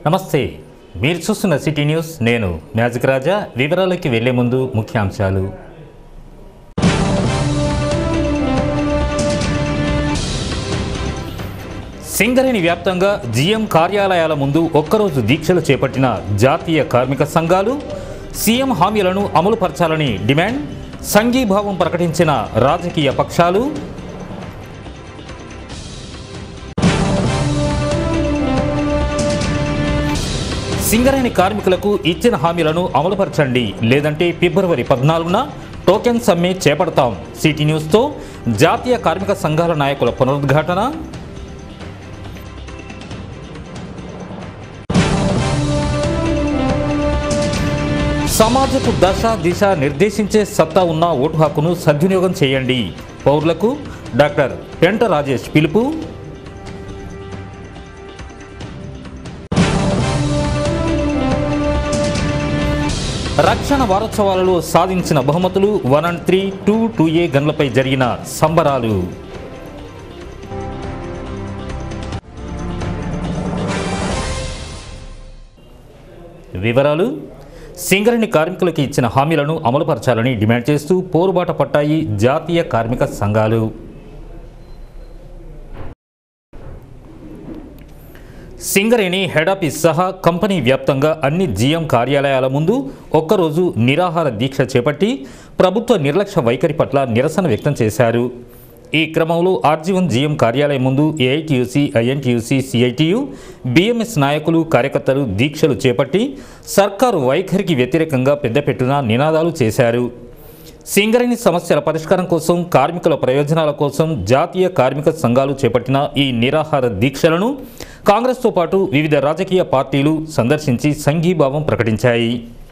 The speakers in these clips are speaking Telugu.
నమస్తే మీరు చూస్తున్న సిటీ న్యూస్ నేను మ్యాజిక్ రాజా వివరాలకి వెళ్లే ముందు ముఖ్యాంశాలు సింగరేణి వ్యాప్తంగా జీఎం కార్యాలయాల ముందు ఒక్కరోజు దీక్షలు చేపట్టిన జాతీయ కార్మిక సంఘాలు సీఎం హామీలను అమలుపరచాలని డిమాండ్ సంఘీభావం ప్రకటించిన రాజకీయ పక్షాలు సింగరేణి కార్మికులకు ఇచ్చిన హామీలను అమలుపరచండి లేదంటే ఫిబ్రవరి పద్నాలుగున టోకెన్ సమ్మె చేపడతాం సిటీ న్యూస్తో జాతీయ కార్మిక సంఘాల నాయకుల పునరుద్ఘాటన సమాజపు దశ దిశ నిర్దేశించే సత్తా ఉన్న ఓటు హక్కును సద్వినియోగం చేయండి పౌరులకు డాక్టర్ పెంట రాజేష్ పిలుపు రక్షణ వారోత్సవాలలో సాధించిన బహుమతులు one and three two two A గన్లపై జరిగిన సంబరాలు వివరాలు సింగరేణి కార్మికులకు ఇచ్చిన హామీలను అమలుపరచాలని డిమాండ్ చేస్తూ పోరుబాట పట్టాయి జాతీయ కార్మిక సంఘాలు సింగరేణి హెడ్ ఆఫీస్ సహా కంపెనీ వ్యాప్తంగా అన్ని జీఎం కార్యాలయాల ముందు ఒక్కరోజు నిరాహార దీక్ష చేపట్టి ప్రభుత్వ నిర్లక్ష్య వైఖరి పట్ల నిరసన వ్యక్తం చేశారు ఈ క్రమంలో ఆర్జీవన్ జీఎం కార్యాలయం ముందు ఏఐటీయూసీ ఐఎన్టీయూసీ సిఐటియు బీఎంఎస్ నాయకులు కార్యకర్తలు దీక్షలు చేపట్టి సర్కారు వైఖరికి వ్యతిరేకంగా పెద్దపెట్టున నినాదాలు చేశారు సింగరేణి సమస్యల పరిష్కారం కోసం కార్మికుల ప్రయోజనాల కోసం జాతీయ కార్మిక సంఘాలు చేపట్టిన ఈ నిరాహార దీక్షలను కాంగ్రెస్తో పాటు వివిధ రాజకీయ పార్టీలు సందర్శించి సంఘీభావం ప్రకటించాయి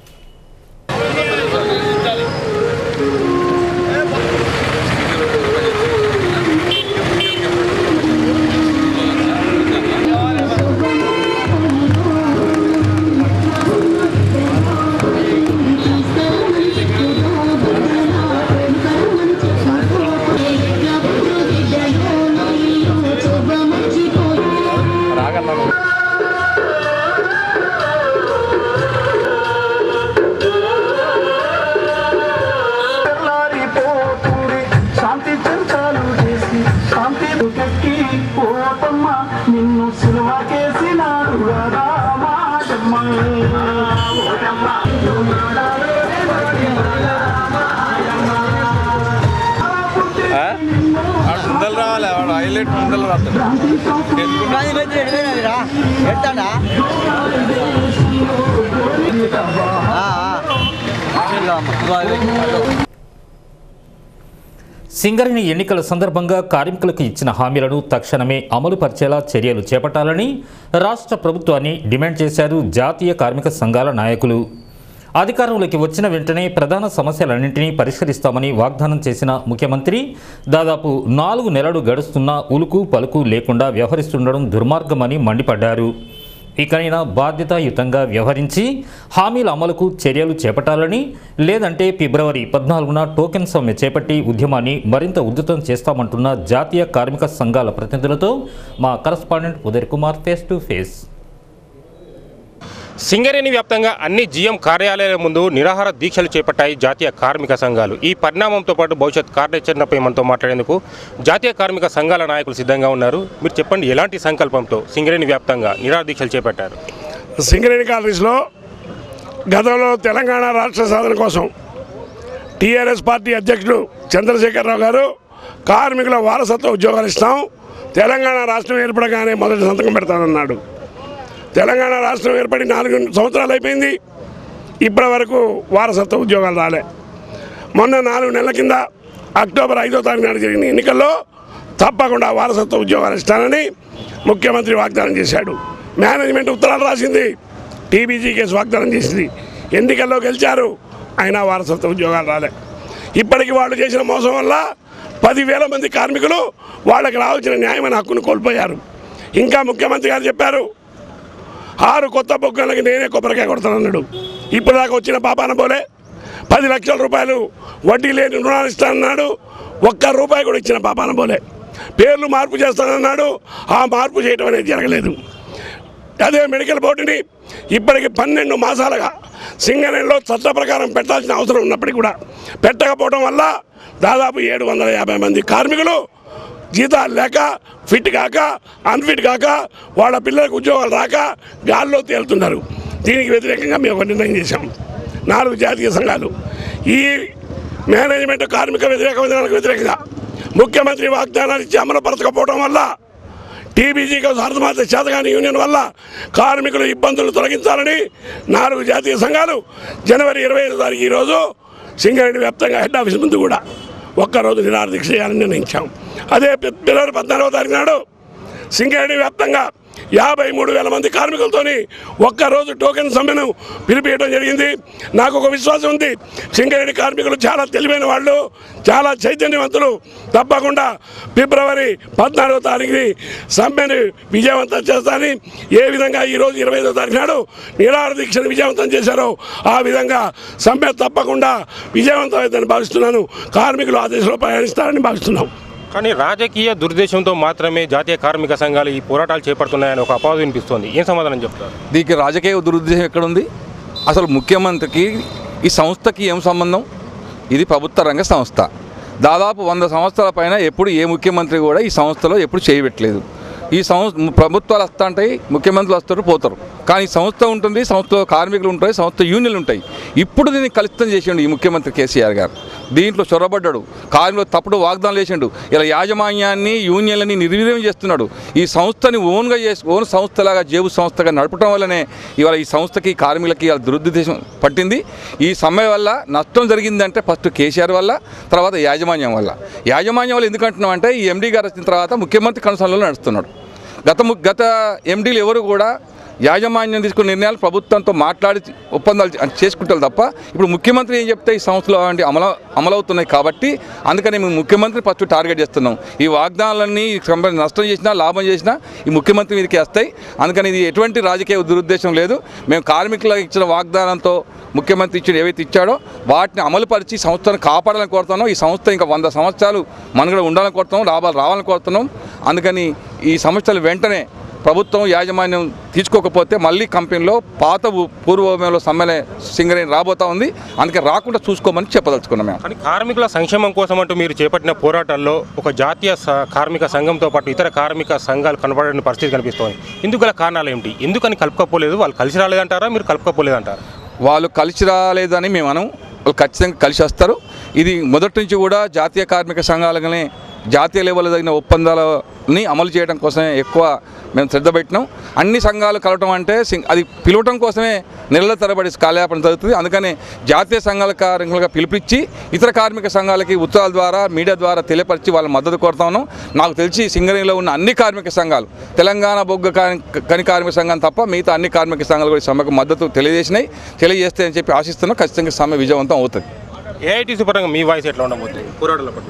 తెల్లారిపోతుంది శాంతి చర్చలు చేసి శాంతి దుకెక్కి పోతమ్మ నిన్ను సినిమ కేసినాడు రామాయమ్మ ఓటమ్మ వాడు ముందలు రావాలి వాడు హైలైట్ ముందలు రాస్తాడు ఎడతాడా సింగరేణి ఎన్నికల సందర్భంగా కార్మికులకు ఇచ్చిన హామీలను తక్షణమే అమలు పరిచేలా చర్యలు చేపట్టాలని రాష్ట్ర ప్రభుత్వాన్ని డిమాండ్ చేశారు జాతీయ కార్మిక సంఘాల నాయకులు అధికారంలోకి వచ్చిన వెంటనే ప్రధాన సమస్యలన్నింటినీ పరిష్కరిస్తామని వాగ్దానం చేసిన ముఖ్యమంత్రి దాదాపు నాలుగు నెలలు గడుస్తున్నా ఉలుకు పలుకు లేకుండా వ్యవహరిస్తుండడం దుర్మార్గమని మండిపడ్డారు ఇకనైనా బాధ్యతాయుతంగా వ్యవహరించి హామీల అమలుకు చర్యలు చేపట్టాలని లేదంటే ఫిబ్రవరి పద్నాలుగున టోకెన్ సమ్మె చేపట్టి ఉద్యమాన్ని మరింత ఉధృతం చేస్తామంటున్న జాతీయ కార్మిక సంఘాల ప్రతినిధులతో మా correspondent Uday Kumar face to face Singareni వ్యాప్తంగా అన్ని జీఎం కార్యాలయాల ముందు నిరాహార దీక్షలు చేపట్టాయి జాతీయ కార్మిక సంఘాలు ఈ పరిణామంతో పాటు భవిష్యత్ కార్యాచరణపై మనతో మాట్లాడేందుకు జాతీయ కార్మిక సంఘాల నాయకులు సిద్ధంగా ఉన్నారు మీరు చెప్పండి ఎలాంటి సంకల్పంతో సింగరేణి వ్యాప్తంగా నిరాహార దీక్షలు చేపట్టారు సింగరేణి కాలనీస్లో గతంలో తెలంగాణ రాష్ట్ర సాధన కోసం టీఆర్ఎస్ పార్టీ అధ్యక్షుడు చంద్రశేఖరరావు గారు కార్మికుల వారసత్వ ఉద్యోగాలు ఇస్తాం తెలంగాణ రాష్ట్రం ఏర్పడగానే మొదటి సంతకం పెడతానన్నాడు తెలంగాణ రాష్ట్రం ఏర్పడి నాలుగు సంవత్సరాలు అయిపోయింది ఇప్పటి వరకు వారసత్వ ఉద్యోగాలు రాలే మొన్న నాలుగు నెలల కింద అక్టోబర్ ఐదో తారీఖు నాడు జరిగిన ఎన్నికల్లో తప్పకుండా వారసత్వ ఉద్యోగాలు ఇస్తానని ముఖ్యమంత్రి వాగ్దానం చేశాడు మేనేజ్మెంట్ ఉత్తరాలు రాసింది టీబీజీ కేసు వాగ్దానం చేసింది ఎన్నికల్లో గెలిచారు అయినా వారసత్వ ఉద్యోగాలు రాలే ఇప్పటికి వాళ్ళు చేసిన మోసం వల్ల పదివేల మంది కార్మికులు వాళ్ళకి రావాల్సిన న్యాయమైన హక్కును కోల్పోయారు ఇంకా ముఖ్యమంత్రి గారు చెప్పారు ఆరు కొత్త బొగ్గలకి నేనే కొబ్బరికాయ కొడతానన్నాడు ఇప్పుడు దాకా వచ్చిన పాపాన పోలే పది లక్షల రూపాయలు వడ్డీ లేని రుణాలు ఇస్తానన్నాడు ఒక్క రూపాయి కూడా ఇచ్చిన పాపాన పోలే పేర్లు మార్పు చేస్తానన్నాడు ఆ మార్పు చేయడం అనేది జరగలేదు అదే మెడికల్ బోర్డుని ఇప్పటికి పన్నెండు మాసాలుగా సింగరేణిలో చట్ట ప్రకారం పెట్టాల్సిన అవసరం ఉన్నప్పటికీ కూడా పెట్టకపోవడం వల్ల దాదాపు ఏడు వందల యాభై మంది కార్మికులు జీతాలు లేక ఫిట్ కాక అన్ఫిట్ కాక వాళ్ళ పిల్లలకు ఉద్యోగాలు రాక గాల్లో తేలుతున్నారు దీనికి వ్యతిరేకంగా మేము ఒక నిర్ణయం చేశాం నాలుగు జాతీయ సంఘాలు ఈ మేనేజ్మెంట్ కార్మిక వ్యతిరేక విధానాలకు వ్యతిరేకంగా ముఖ్యమంత్రి వాగ్దానాలు ఇచ్చి అమలుపరచకపోవడం వల్ల టీబీజీకి సార్థమాత చేతగాని యూనియన్ వల్ల కార్మికుల ఇబ్బందులు తొలగించాలని నాలుగు జాతీయ సంఘాలు జనవరి ఇరవై ఐదు తారీఖు ఈరోజు సింగరేణి వ్యాప్తంగా హెడ్ ఆఫీస్ ముందు కూడా ఒక్కరోజు నిరాహార దీక్ష చేయాలని నిర్ణయించాం అదే ఫిబ్- ఫిబ్రవరి పద్నాలుగో తారీఖు నాడు సింగరేణి వ్యాప్తంగా యాభై మూడు వేల మంది కార్మికులతోని ఒక్కరోజు టోకెన్ సమ్మెను పిలిపియడం జరిగింది నాకు ఒక విశ్వాసం ఉంది సింగరేణి కార్మికులు చాలా తెలివైన వాళ్ళు చాలా చైతన్యవంతులు తప్పకుండా ఫిబ్రవరి పద్నాలుగో తారీఖుని సమ్మెను విజయవంతం చేస్తారని ఏ విధంగా ఈరోజు ఇరవై ఐదో తారీఖు నాడు నిరాహార దీక్షను విజయవంతం చేశారో ఆ విధంగా సమ్మె తప్పకుండా విజయవంతం అవుతుందని భావిస్తున్నాను కార్మికులు ఆ దిశలో ప్రయాణిస్తారని భావిస్తున్నాం కానీ రాజకీయ దురుద్దేశంతో మాత్రమే జాతీయ కార్మిక సంఘాలు ఈ పోరాటాలు చేపడుతున్నాయని ఒక అపవాదు వినిపిస్తోంది ఏం సమాధానం చెప్తారు దీనికి రాజకీయ దురుద్దేశం ఎక్కడుంది అసలు ముఖ్యమంత్రికి ఈ సంస్థకి ఏం సంబంధం ఇది ప్రభుత్వ రంగ సంస్థ దాదాపు వంద సంవత్సరాల పైన ఎప్పుడు ఏ ముఖ్యమంత్రి కూడా ఈ సంస్థలో ఎప్పుడు చేయబెట్టలేదు ఈ సంస్థ ప్రభుత్వాలు వస్తా ఉంటాయి ముఖ్యమంత్రులు వస్తారు పోతారు కానీ ఈ సంస్థ ఉంటుంది సంస్థలో కార్మికులు ఉంటాయి సంస్థ యూనియన్లు ఉంటాయి ఇప్పుడు దీన్ని కలుషితం చేసిండు ఈ ముఖ్యమంత్రి కేసీఆర్ గారు దీంట్లో చొరబడ్డాడు కార్మికులు తప్పుడు వాగ్దానాలు చేసిండు ఇలా యాజమాన్యాన్ని యూనియన్లని నిర్వీర్యం చేస్తున్నాడు ఈ సంస్థని ఓన్గా చేసి ఓన్ సంస్థలాగా జేబు సంస్థగా నడపడం వల్లనే ఇవాళ ఈ సంస్థకి కార్మికులకి ఇవాళ దురుద్దేశం పట్టింది ఈ సమ్మె వల్ల నష్టం జరిగిందంటే ఫస్ట్ కేసీఆర్ వల్ల తర్వాత యాజమాన్యం వల్ల యాజమాన్యం వల్ల ఎందుకంటున్నాం అంటే ఈ ఎండీ గారు వచ్చిన తర్వాత ముఖ్యమంత్రి కన్సర్న్లో నడుస్తున్నాడు గత ము- గత ఎండీలు ఎవరు కూడా యాజమాన్యం తీసుకున్న నిర్ణయాలు ప్రభుత్వంతో మాట్లాడి ఒప్పందాలు చే- చేసుకుంటారు తప్ప ఇప్పుడు ముఖ్యమంత్రి ఏం చెప్తే ఈ సంస్థలో అంటే అమలు అమలవుతున్నాయి కాబట్టి అందుకని మేము ముఖ్యమంత్రి ఫస్ట్ టార్గెట్ చేస్తున్నాం ఈ వాగ్దానాలన్నీ ఈ కంపెనీ నష్టం చేసినా లాభం చేసినా ఈ ముఖ్యమంత్రి మీదకి వస్తాయి అందుకని ఇది ఎటువంటి రాజకీయ దురుద్దేశం లేదు మేము కార్మికులకు ఇచ్చిన వాగ్దానంతో ముఖ్యమంత్రి ఇచ్చిన ఏవైతే ఇచ్చాడో వాటిని అమలుపరిచి సంస్థను కాపాడాలని కోరుతున్నాం ఈ సంస్థ ఇంకా వంద సంవత్సరాలు మనుగడ ఉండాలని కోరుతున్నాం లాభాలు రావాలని కోరుతున్నాం అందుకని ఈ సంస్థలు వెంటనే ప్రభుత్వం యాజమాన్యం తీసుకోకపోతే మళ్ళీ కంపెనీలో పాత ఊ- పూర్వభూమిలో సమ్మెలే సింగరేణి రాబోతా ఉంది అందుకే రాకుండా చూసుకోమని చెప్పదలుచుకున్నాం మేము కానీ కార్మికుల సంక్షేమం కోసం అంటూ మీరు చేపట్టిన పోరాటాల్లో ఒక జాతీయ స- కార్మిక సంఘంతో పాటు ఇతర కార్మిక సంఘాలు కనబడని పరిస్థితి కనిపిస్తోంది ఇందుకు గల కారణాలు ఏమిటి ఎందుకని కలుపుకపోలేదు వాళ్ళు కలిసి రాలేదంటారా మీరు కలుపుకపోలేదంటారా వాళ్ళు కలిసి రాలేదని మేము అనం వాళ్ళు ఖచ్చితంగా కలిసి వస్తారు ఇది మొదటి నుంచి కూడా జాతీయ కార్మిక సంఘాలనే జాతీయ లెవెల్లో జరిగిన ఒప్పందాలని అమలు చేయడం కోసమే ఎక్కువ మేము శ్రద్ధ పెట్టినాం అన్ని సంఘాలు కలవటం అంటే సింగ్- అది పిలవటం కోసమే నెలల తరబడి కాలయాపన జరుగుతుంది అందుకని జాతీయ సంఘాల కార్మికులుగా పిలిపించి ఇతర కార్మిక సంఘాలకి ఉత్తరాల ద్వారా మీడియా ద్వారా తెలియపరిచి వాళ్ళ మద్దతు కోరుతా ఉన్నాం నాకు తెలిసి సింగరేణిలో ఉన్న అన్ని కార్మిక సంఘాలు తెలంగాణ బొగ్గ కాని- కని కార్మిక సంఘం తప్ప మిగతా అన్ని కార్మిక సంఘాలు కూడా ఈ సమ్మెకు మద్దతు తెలియజేసినాయి తెలియజేస్తే అని చెప్పి ఆశిస్తున్నాం ఖచ్చితంగా సమ్మె విజయవంతం అవుతుంది ఏఐటీసీ పరంగా మీ వాయిస్ ఎట్లా ఉండబోతుంది పోరాటాల పట్ల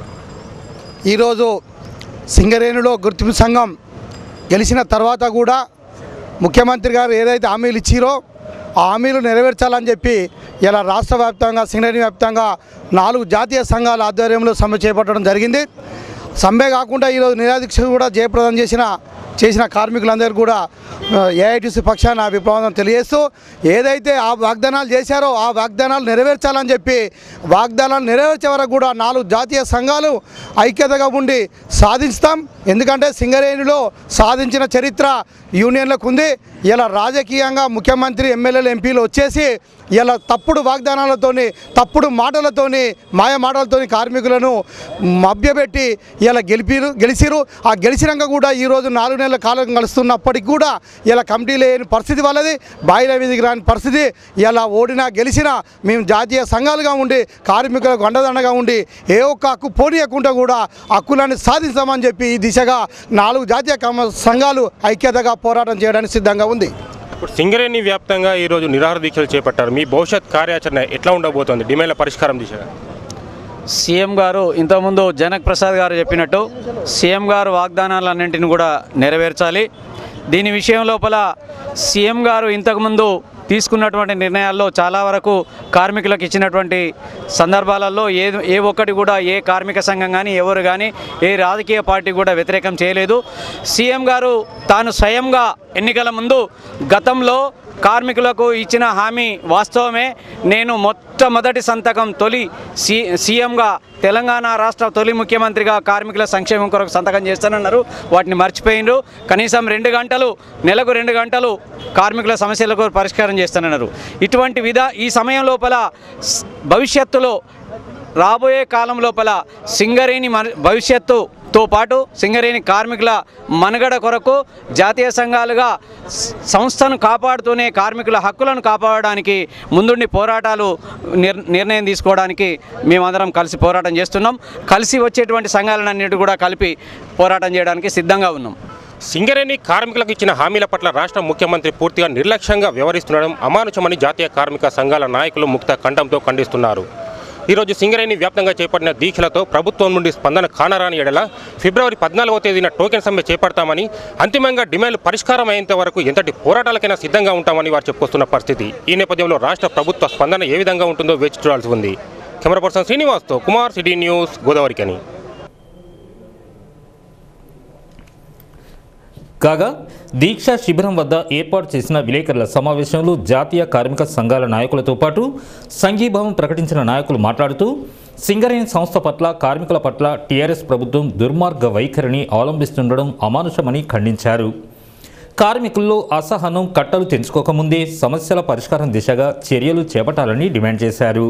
ఈరోజు సింగరేణిలో గుర్తింపు సంఘం గెలిచిన తర్వాత కూడా ముఖ్యమంత్రి గారు ఏదైతే హామీలు ఇచ్చిరో ఆ హామీలు నెరవేర్చాలని చెప్పి ఇలా రాష్ట్ర వ్యాప్తంగా సింగరేణి వ్యాప్తంగా నాలుగు జాతీయ సంఘాల ఆధ్వర్యంలో సమ్మె చేపట్టడం జరిగింది సమ్మె కాకుండా ఈరోజు నిరాదీక్ష కూడా జయప్రదం చేసిన చేసిన కార్మికులందరూ కూడా ఏఐటీసీ పక్షాన అభిప్రాయం తెలియజేస్తూ ఏదైతే ఆ వాగ్దానాలు చేశారో ఆ వాగ్దానాలు నెరవేర్చాలని చెప్పి వాగ్దానాలు నెరవేర్చే వరకు కూడా నాలుగు జాతీయ సంఘాలు ఐక్యతగా ఉండి సాధిస్తాం ఎందుకంటే సింగరేణిలో సాధించిన చరిత్ర యూనియన్లకు ఉంది ఇలా రాజకీయంగా ముఖ్యమంత్రి ఎమ్మెల్యేలు ఎంపీలు వచ్చేసి ఇలా తప్పుడు వాగ్దానాలతోని తప్పుడు మాటలతోని మాయ మాటలతోని కార్మికులను మభ్యపెట్టి ఇలా గెలిపిరు గెలిచిరు ఆ గెలిచినాక కూడా ఈరోజు నాలుగు నెలల కాలం గడుస్తున్నప్పటికి కూడా ఇలా కమిటీ లేని పరిస్థితి వాళ్ళది బాయిల మీదకి రాని పరిస్థితి ఇలా ఓడినా గెలిచినా మేము జాతీయ సంఘాలుగా ఉండి కార్మికులకు అండదండగా ఉండి ఏ ఒక్క హక్కు పోనీయకుండా కూడా హక్కులను సాధిస్తామని చెప్పి ఈ దిశగా నాలుగు జాతీయ కమ- సంఘాలు ఐక్యతగా పోరాటం చేయడానికి సిద్ధంగా ఉంది ఇప్పుడు సింగరేణి వ్యాప్తంగా ఈరోజు నిరాహార దీక్షలు చేపట్టారు మీ భవిష్యత్ కార్యాచరణ ఎట్లా ఉండబోతోంది డిమాండ్ల పరిష్కారం దిశగా సీఎం గారు ఇంతకుముందు జనక్ ప్రసాద్ గారు చెప్పినట్టు సీఎం గారు వాగ్దానాలన్నింటిని కూడా నెరవేర్చాలి దీని విషయం లోపల సీఎం గారు ఇంతకుముందు తీసుకున్నటువంటి నిర్ణయాల్లో చాలా వరకు కార్మికులకు ఇచ్చినటువంటి సందర్భాలలో ఏ ఏ ఒక్కటి కూడా ఏ కార్మిక సంఘం కానీ ఎవరు కానీ ఏ రాజకీయ పార్టీ కూడా వ్యతిరేకం చేయలేదు సీఎం గారు తాను స్వయంగా ఎన్నికల ముందు గతంలో కార్మికులకు ఇచ్చిన హామీ వాస్తవమే నేను మొట్టమొదటి సంతకం తొలి సి సీఎంగా తెలంగాణ రాష్ట్ర తొలి ముఖ్యమంత్రిగా కార్మికుల సంక్షేమం కొరకు సంతకం చేస్తానన్నారు వాటిని మర్చిపోయినరు కనీసం రెండు గంటలు నెలకు రెండు గంటలు కార్మికుల సమస్యలకు పరిష్కారం చేస్తానన్నారు ఇటువంటి విధా ఈ సమయం లోపల స్- భవిష్యత్తులో రాబోయే కాలం లోపల సింగరేణి మన భవిష్యత్తుతో పాటు సింగరేణి కార్మికుల మనుగడ కొరకు జాతీయ సంఘాలుగా స- సంస్థను కాపాడుతూనే కార్మికుల హక్కులను కాపాడడానికి ముందుండి పోరాటాలు నిర్ నిర్ణయం తీసుకోవడానికి మేమందరం కలిసి పోరాటం చేస్తున్నాం కలిసి వచ్చేటువంటి సంఘాలన్నిటి కూడా కలిపి పోరాటం చేయడానికి సిద్ధంగా ఉన్నాం సింగరేణి కార్మికులకు ఇచ్చిన హామీల పట్ల రాష్ట్ర ముఖ్యమంత్రి పూర్తిగా నిర్లక్ష్యంగా వ్యవహరిస్తుండడం అమానుషమని జాతీయ కార్మిక సంఘాల నాయకులు ముక్త కంఠంతో ఖండిస్తున్నారు ఈరోజు సింగరేణి వ్యాప్తంగా చేపట్టిన దీక్షలతో ప్రభుత్వం నుండి స్పందన కానరాని ఎడల ఫిబ్రవరి పద్నాలుగవ తేదీన టోకెన్ సమ్మె చేపడతామని అంతిమంగా డిమాండ్లు పరిష్కారం అయ్యేంత వరకు ఎంతటి పోరాటాలకైనా సిద్ధంగా ఉంటామని వారు చెప్పుకొస్తున్న పరిస్థితి ఈ నేపథ్యంలో రాష్ట్ర ప్రభుత్వ స్పందన ఏ విధంగా ఉంటుందో వేచి చూడాల్సి ఉంది కెమెరా పర్సన్ శ్రీనివాస్తో కుమార్ సిటీ న్యూస్ గోదావరికని కాగా దీక్షా శిబిరం వద్ద ఏర్పాటు చేసిన విలేకరుల సమావేశంలో జాతీయ కార్మిక సంఘాల నాయకులతో పాటు సంఘీభావం ప్రకటించిన నాయకులు మాట్లాడుతూ సింగరేణి సంస్థ పట్ల కార్మికుల పట్ల టీఆర్ఎస్ ప్రభుత్వం దుర్మార్గ వైఖరిని అవలంబిస్తుండడం అమానుషమని ఖండించారు కార్మికుల్లో అసహనం కట్టలు తెంచుకోకముందే సమస్యల పరిష్కారం దిశగా చర్యలు చేపట్టాలని డిమాండ్ చేశారు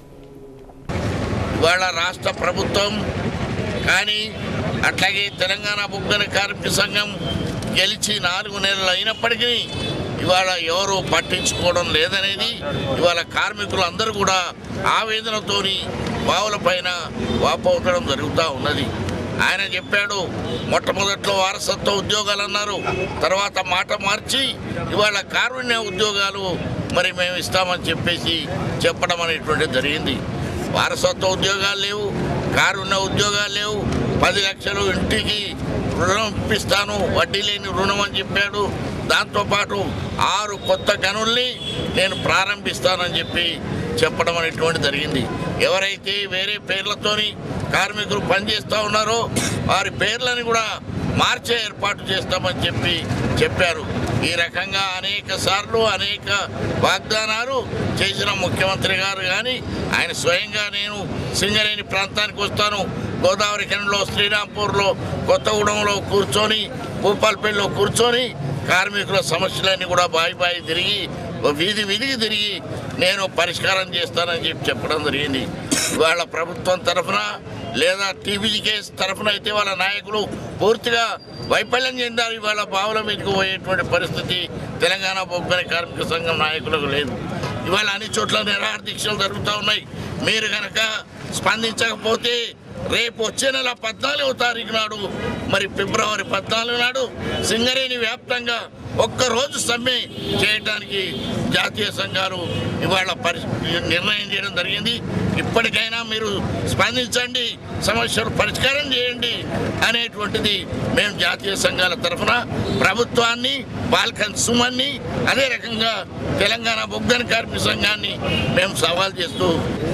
ఇవాళ రాష్ట్ర ప్రభుత్వం కానీ అట్లాగే తెలంగాణ బొగ్గన కార్మిక సంఘం గెలిచి నాలుగు నెలలు అయినప్పటికీ ఇవాళ ఎవరు పట్టించుకోవడం లేదనేది ఇవాళ కార్మికులు అందరూ కూడా ఆవేదనతోని బావుల పైన వాపోవడం జరుగుతూ ఉన్నది ఆయన చెప్పాడు మొట్టమొదట్లో వారసత్వ ఉద్యోగాలు అన్నారు తర్వాత మాట మార్చి ఇవాళ కారుణ్య ఉద్యోగాలు మరి మేము ఇస్తామని చెప్పేసి చెప్పడం అనేటువంటిది జరిగింది వారసత్వ ఉద్యోగాలు లేవు కారున్న ఉద్యోగాలు లేవు పది లక్షలు ఇంటికి రుణం ఇప్పిస్తాను వడ్డీ లేని రుణం అని చెప్పాడు దాంతోపాటు ఆరు కొత్త గనుల్ని నేను ప్రారంభిస్తానని చెప్పి చెప్పడం అనేటువంటి జరిగింది ఎవరైతే వేరే పేర్లతోని కార్మికులు పనిచేస్తూ ఉన్నారో వారి పేర్లను కూడా మార్చే ఏర్పాటు చేస్తామని చెప్పి చెప్పారు ఈ రకంగా అనేక సార్లు అనేక వాగ్దానాలు చేసిన ముఖ్యమంత్రి గారు కానీ ఆయన స్వయంగా నేను సింగరేణి ప్రాంతానికి వస్తాను గోదావరి ఖండంలో శ్రీరాంపూర్లో కొత్తగూడెంలో కూర్చొని భూపాల్పల్లిలో కూర్చొని కార్మికుల సమస్యలన్నీ కూడా బాయి బాయి తిరిగి ఓ వీధి వీధికి తిరిగి నేను పరిష్కారం చేస్తానని చెప్పి చెప్పడం జరిగింది ఇవాళ ప్రభుత్వం తరఫున లేదా టీబీజీకేఎస్ తరఫున అయితే వాళ్ళ నాయకులు పూర్తిగా వైఫల్యం చెందారు ఇవాళ బావుల మీదకి పోయేటువంటి పరిస్థితి తెలంగాణ బొగ్గని కార్మిక సంఘం నాయకులకు లేదు ఇవాళ అన్ని చోట్ల నిరాహార దీక్షలు జరుగుతూ ఉన్నాయి మీరు కనుక స్పందించకపోతే రేపు వచ్చే నెల పద్నాలుగవ తారీఖు నాడు మరి ఫిబ్రవరి పద్నాలుగు నాడు సింగరేణి వ్యాప్తంగా ఒక్కరోజు సమ్మె చేయడానికి జాతీయ సంఘాలు ఇవాళ పరి నిర్ణయం చేయడం జరిగింది ఇప్పటికైనా మీరు స్పందించండి సమస్యలు పరిష్కారం చేయండి అనేటువంటిది మేము జాతీయ సంఘాల తరఫున ప్రభుత్వాన్ని బాల్కన్ సుమన్ని అదే రకంగా తెలంగాణ బొగ్గని కార్మిక సంఘాన్ని మేము సవాల్ చేస్తూ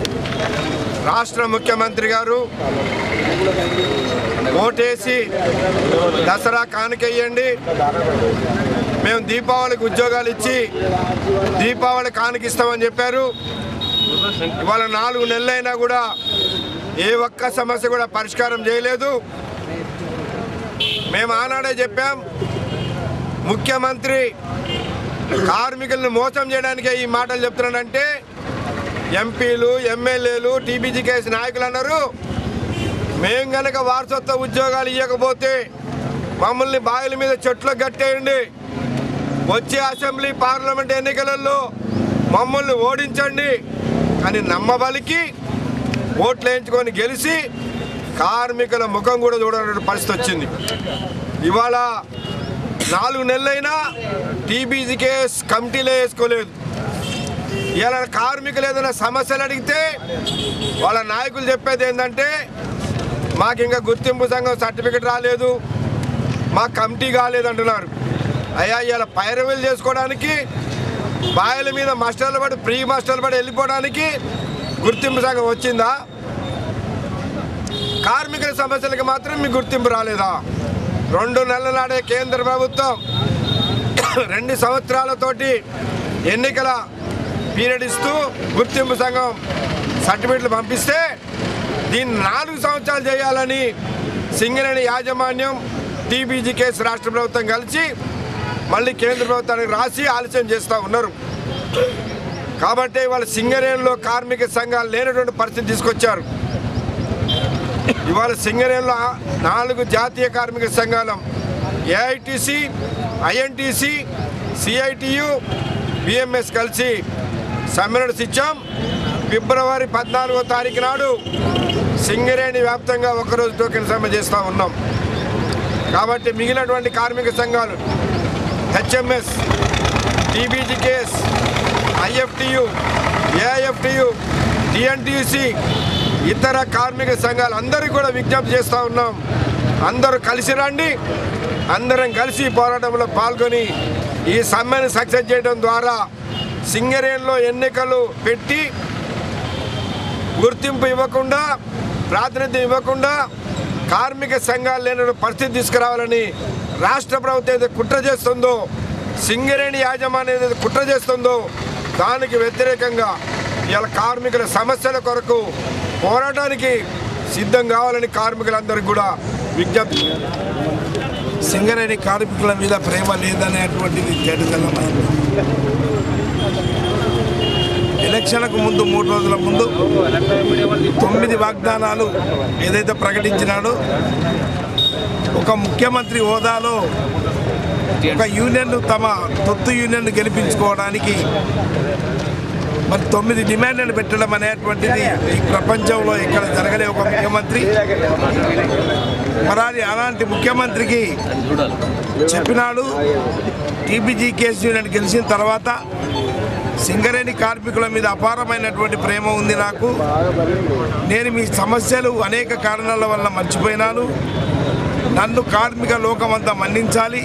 రాష్ట్ర ముఖ్యమంత్రి గారు ఓటేసి దసరా కానుకెయ్యండి మేము దీపావళికి ఉద్యోగాలు ఇచ్చి దీపావళి కానుకిస్తామని చెప్పారు ఇవాళ నాలుగు నెలలైనా కూడా ఏ ఒక్క సమస్య కూడా పరిష్కారం చేయలేదు మేము ఆనాడే చెప్పాం ముఖ్యమంత్రి కార్మికులను మోసం చేయడానికే ఈ మాటలు చెప్తున్నాడంటే ఎంపీలు ఎమ్మెల్యేలు టీబీజీకేఎస్ నాయకులు అన్నారు మేము గనక వారసత్వ ఉద్యోగాలు ఇవ్వకపోతే మమ్మల్ని బాయిల మీద చెట్లు కట్టేయండి వచ్చే అసెంబ్లీ పార్లమెంట్ ఎన్నికలలో మమ్మల్ని ఓడించండి అని నమ్మబలికి ఓట్లు వేయించుకొని గెలిచి కార్మికుల ముఖం కూడా చూడని పరిస్థితి వచ్చింది ఇవాళ నాలుగు నెలలైనా టీబీజీకేఎస్ కమిటీలో వేసుకోలేదు ఇలా కార్మికులు ఏదైనా సమస్యలు అడిగితే వాళ్ళ నాయకులు చెప్పేది ఏంటంటే మాకు ఇంకా గుర్తింపు సంఘం సర్టిఫికెట్ రాలేదు మా కమిటీ కాలేదు అంటున్నారు అయ్యా ఇలా పైరవీలు చేసుకోవడానికి బాయిల మీద మాస్టర్లు పడి ప్రీ మాస్టర్లు పడి వెళ్ళిపోవడానికి గుర్తింపు సంఘం వచ్చిందా కార్మికుల సమస్యలకు మాత్రం మీకు గుర్తింపు రాలేదా రెండు నెలల నాడే కేంద్ర ప్రభుత్వం రెండు సంవత్సరాలతోటి ఎన్నికల పీరియడ్ ఇస్తూ గుర్తింపు సంఘం సర్టిఫికెట్లు పంపిస్తే దీన్ని నాలుగు సంవత్సరాలు చేయాలని సింగరేణి యాజమాన్యం టీబీజీ కేసు రాష్ట్ర ప్రభుత్వం కలిసి మళ్ళీ కేంద్ర ప్రభుత్వానికి రాసి ఆలస్యం చేస్తూ ఉన్నారు కాబట్టి వాళ్ళ సింగరేణిలో కార్మిక సంఘాలు లేనటువంటి పరిస్థితి తీసుకొచ్చారు ఇవాళ సింగరేణిలో నాలుగు జాతీయ కార్మిక సంఘాలం ఏఐటిసి ఐఎన్టీసీ సిఐటియు బిఎంఎస్ కలిసి సమ్మెనట్స్ ఇచ్చాం ఫిబ్రవరి పద్నాలుగో తారీఖు నాడు సింగరేణి వ్యాప్తంగా ఒకరోజు టోకెన్ సమ్మె చేస్తూ ఉన్నాం కాబట్టి మిగిలినటువంటి కార్మిక సంఘాలు HMS TBGKS IFTU AIFTU TNTC ఇతర కార్మిక సంఘాలు అందరికీ కూడా విజ్ఞప్తి చేస్తూ ఉన్నాం అందరూ కలిసి రండి అందరం కలిసి ఈ పోరాటంలో పాల్గొని ఈ సమ్మెను సక్సెస్ చేయడం ద్వారా సింగరేణిలో ఎన్నికలు పెట్టి గుర్తింపు ఇవ్వకుండా ప్రాతినిధ్యం ఇవ్వకుండా కార్మిక సంఘాలు లేని పరిస్థితి తీసుకురావాలని రాష్ట్ర ప్రభుత్వం ఏదైతే కుట్ర చేస్తుందో సింగరేణి యాజమాన్యం ఏదైతే కుట్ర చేస్తుందో దానికి వ్యతిరేకంగా ఇవాళ కార్మికుల సమస్యల కొరకు పోరాటానికి సిద్ధం కావాలని కార్మికులందరికీ కూడా విజ్ఞప్తి సింగరేణి కార్మికుల మీద ప్రేమ లేదనేటువంటిది తేటతెల్లమైంది ఎలక్షన్లకు ముందు మూడు రోజుల ముందు తొమ్మిది వాగ్దానాలు ఏదైతే ప్రకటించినాడో ఒక ముఖ్యమంత్రి హోదాలో ఒక యూనియన్ తమ తొత్తు యూనియన్ గెలిపించుకోవడానికి మరి తొమ్మిది డిమాండ్లను పెట్టడం అనేటువంటిది ఈ ప్రపంచంలో ఇక్కడ జరగలే ఒక ముఖ్యమంత్రి మరి అలాంటి ముఖ్యమంత్రికి చెప్పినాడు టీబీజీ కేసు యూనియన్ గెలిచిన తర్వాత సింగరేణి కార్మికుల మీద అపారమైనటువంటి ప్రేమ ఉంది నాకు నేను మీ సమస్యలు అనేక కారణాల వల్ల మర్చిపోయినాను నన్ను కార్మిక లోకమంతా మన్నించాలి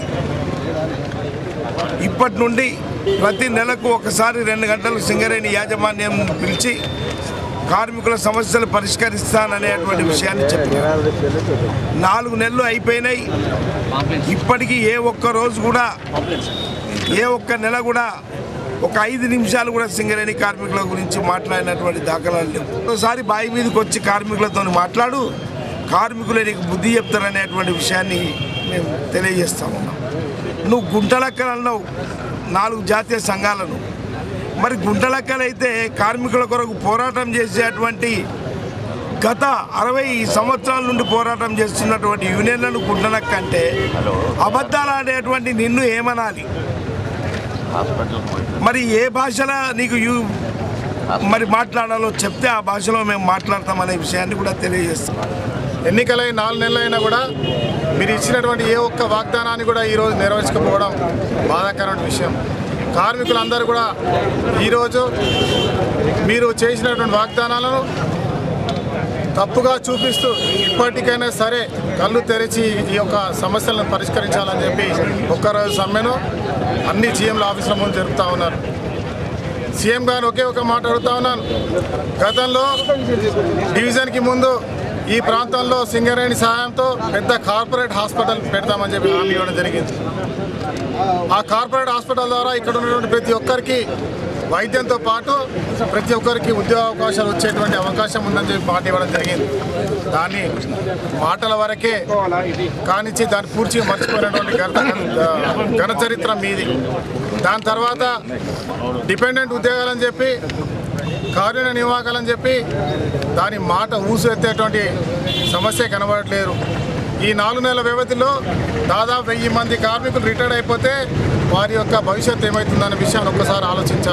ఇప్పటి నుండి ప్రతి నెలకు ఒకసారి రెండు గంటలు సింగరేణి యాజమాన్యం పిలిచి కార్మికుల సమస్యలు పరిష్కరిస్తాననేటువంటి విషయాన్ని చెప్పారు నాలుగు నెలలు అయిపోయినాయి ఇప్పటికీ ఏ ఒక్క రోజు కూడా ఏ ఒక్క నెల కూడా ఒక ఐదు నిమిషాలు కూడా సింగరేణి కార్మికుల గురించి మాట్లాడినటువంటి దాఖలాలు లేవు ఒకసారి బావి మీదకి వచ్చి కార్మికులతో మాట్లాడు కార్మికులే నీకు బుద్ధి చెప్తారనేటువంటి విషయాన్ని మేము తెలియజేస్తా ఉన్నాం నువ్వు గుంటలెక్కలు అన్నావు నాలుగు జాతీయ సంఘాలను మరి గుంటలెక్కలైతే కార్మికుల కొరకు పోరాటం చేసేటువంటి గత అరవై సంవత్సరాల నుండి పోరాటం చేస్తున్నటువంటి యూనియన్లను గుంటలెక్క అంటే అబద్ధాలు ఆడేటువంటి నిన్ను ఏమనాలి మరి ఏ భాషలో నీకు యూ మరి మాట్లాడాలో చెప్తే ఆ భాషలో మేము మాట్లాడతామనే విషయాన్ని కూడా తెలియజేస్తాం ఎన్నికలై నాలుగు నెలలైనా కూడా మీరు ఇచ్చినటువంటి ఏ ఒక్క వాగ్దానాన్ని కూడా ఈరోజు నెరవేర్చకపోవడం బాధాకరమైన విషయం కార్మికులందరూ కూడా ఈరోజు మీరు చేసినటువంటి వాగ్దానాలను తప్పుగా చూపిస్తూ ఇప్పటికైనా సరే కళ్ళు తెరిచి ఈ యొక్క సమస్యలను పరిష్కరించాలని చెప్పి ఒక్కరోజు సమ్మెను అన్ని సీఎంల ఆఫీసుల ముందు జరుపుతూ ఉన్నారు సీఎం గారు ఒకే ఒక మాట అడుగుతా ఉన్నాను గతంలో డివిజన్కి ముందు ఈ ప్రాంతంలో సింగరేణి సహాయంతో పెద్ద కార్పొరేట్ హాస్పిటల్ పెడతామని చెప్పి హామీ ఇవ్వడం జరిగింది ఆ కార్పొరేట్ హాస్పిటల్ ద్వారా ఇక్కడ ఉన్నటువంటి ప్రతి ఒక్కరికి వైద్యంతో పాటు ప్రతి ఒక్కరికి ఉద్యోగ అవకాశాలు వచ్చేటువంటి అవకాశం ఉందని చెప్పి మాట ఇవ్వడం జరిగింది దాన్ని మాటల వరకే కానిచ్చి దాన్ని పూర్తిగా మర్చిపోయినటువంటి ఘన ఘన చరిత్ర మీది దాని తర్వాత డిపెండెంట్ ఉద్యోగాలని చెప్పి కార్యాలయ నియామకాలని చెప్పి దాని మాట ఊసు ఎత్తేటువంటి సమస్య కనబడట్లేదు ఈ నాలుగు నెలల వ్యవధిలో దాదాపు వెయ్యి మంది కార్మికులు రిటైర్డ్ అయిపోతే వారి యొక్క భవిష్యత్తు ఏమవుతుందనే విషయాన్ని ఒక్కసారి ఆలోచించాలి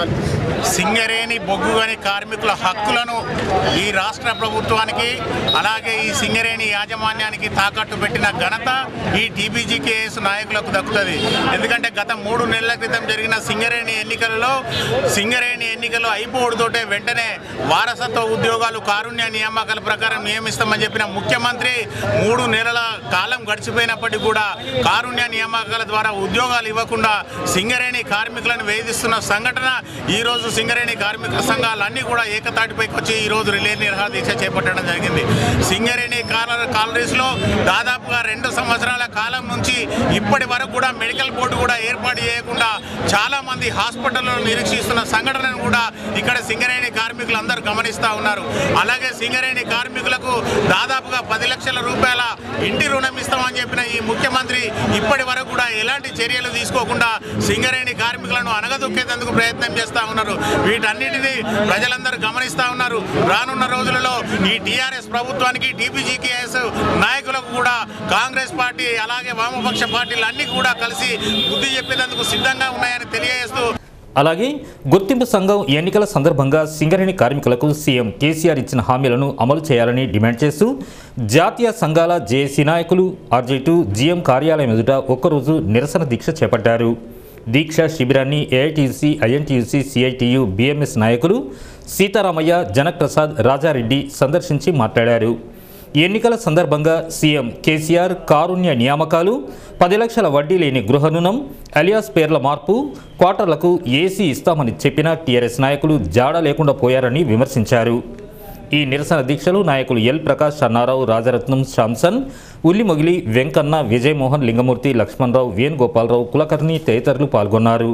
సింగరేణి బొగ్గుగని కార్మికుల హక్కులను ఈ రాష్ట్ర ప్రభుత్వానికి అలాగే ఈ సింగరేణి యాజమాన్యానికి తాకట్టు పెట్టిన ఘనత ఈ టీబీజీకేఎస్ నాయకులకు దక్కుతుంది ఎందుకంటే గత మూడు నెలల క్రితం జరిగిన సింగరేణి ఎన్నికలలో సింగరేణి ఎన్నికలు అయిపోవడంతోటే వెంటనే వారసత్వ ఉద్యోగాలు కారుణ్య నియామకాల ప్రకారం నియమిస్తామని చెప్పిన ముఖ్యమంత్రి మూడు నెలల కాలం గడిచిపోయినప్పటికీ కూడా కారుణ్య నియామకాల ద్వారా ఉద్యోగాలు ఇవ్వకుండా సింగరేణి కార్మికులను వేధిస్తున్న సంఘటన ఈ రోజు సింగరేణి కార్మిక సంఘాలన్నీ కూడా ఏకతాటిపైకి వచ్చి ఈ రోజు రిలే నిరహార దీక్ష చేపట్టడం జరిగింది సింగరేణి కాల కాలనీస్లో దాదాపుగా రెండు సంవత్సరాల కాలం నుంచి ఇప్పటి వరకు కూడా మెడికల్ బోర్డు కూడా ఏర్పాటు చేయకుండా చాలా మంది హాస్పిటల్లో నిరీక్షిస్తున్న సంఘటనను కూడా ఇక్కడ సింగరేణి కార్మికులు అందరూ గమనిస్తూ ఉన్నారు అలాగే సింగరేణి కార్మికులకు దాదాపుగా పది లక్షల రూపాయల ఇంటి రుణం ఇస్తామని చెప్పిన ఈ ముఖ్యమంత్రి ఇప్పటి వరకు కూడా ఎలాంటి చర్యలు తీసుకోకుండా సింగరేణి కార్మికులను అనగదొక్కేందుకు ప్రయత్నం చేస్తూ ఉన్నారు వీటన్నిటిని ప్రజలందరూ గమనిస్తూ ఉన్నారు రానున్న రోజులలో ఈ టీఆర్ఎస్ ప్రభుత్వానికి టీపీజీకేఎస్ నాయకులకు కూడా కాంగ్రెస్ పార్టీ అలాగే వామపక్ష పార్టీలు అన్ని కూడా కలిసి బుద్ధి చెప్పేందుకు సిద్ధంగా ఉన్నాయని తెలియజేస్తూ అలాగే గుర్తింపు సంఘం ఎన్నికల సందర్భంగా సింగరేణి కార్మికులకు సీఎం కేసీఆర్ ఇచ్చిన హామీలను అమలు చేయాలని డిమాండ్ చేస్తూ జాతీయ సంఘాల జేఏసీ నాయకులు ఆర్జేటు జీఎం కార్యాలయం ఎదుట ఒక్కరోజు నిరసన దీక్ష చేపట్టారు దీక్ష శిబిరాన్ని ఏఐటీయూసీ ఐఎన్టీయూసీ సిఐటియు బిఎంఎస్ నాయకులు సీతారామయ్య జనక్ ప్రసాద్ రాజారెడ్డి సందర్శించి మాట్లాడారు ఎన్నికల సందర్భంగా సీఎం కేసీఆర్ కారుణ్య నియామకాలు పది లక్షల వడ్డీ లేని గృహ రుణం అలియాస్ పేర్ల మార్పు క్వార్టర్లకు ఏసీ ఇస్తామని చెప్పిన టీఆర్ఎస్ నాయకులు జాడ లేకుండా పోయారని విమర్శించారు ఈ నిరసన దీక్షలు నాయకులు ఎల్ ప్రకాష్ అన్నారావు రాజరత్నం శాంసన్ ఉల్లిమొగిలి వెంకన్న విజయమోహన్ లింగమూర్తి లక్ష్మణరావు వేణుగోపాలరావు కులకర్ణి తదితరులు పాల్గొన్నారు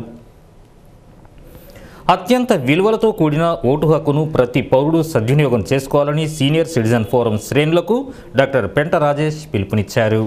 అత్యంత విలువలతో కూడిన ఓటు హక్కును ప్రతి పౌరుడు సద్వినియోగం చేసుకోవాలని సీనియర్ సిటిజన్ ఫోరం శ్రేణులకు డాక్టర్ పెంట రాజేష్ పిలుపునిచ్చారు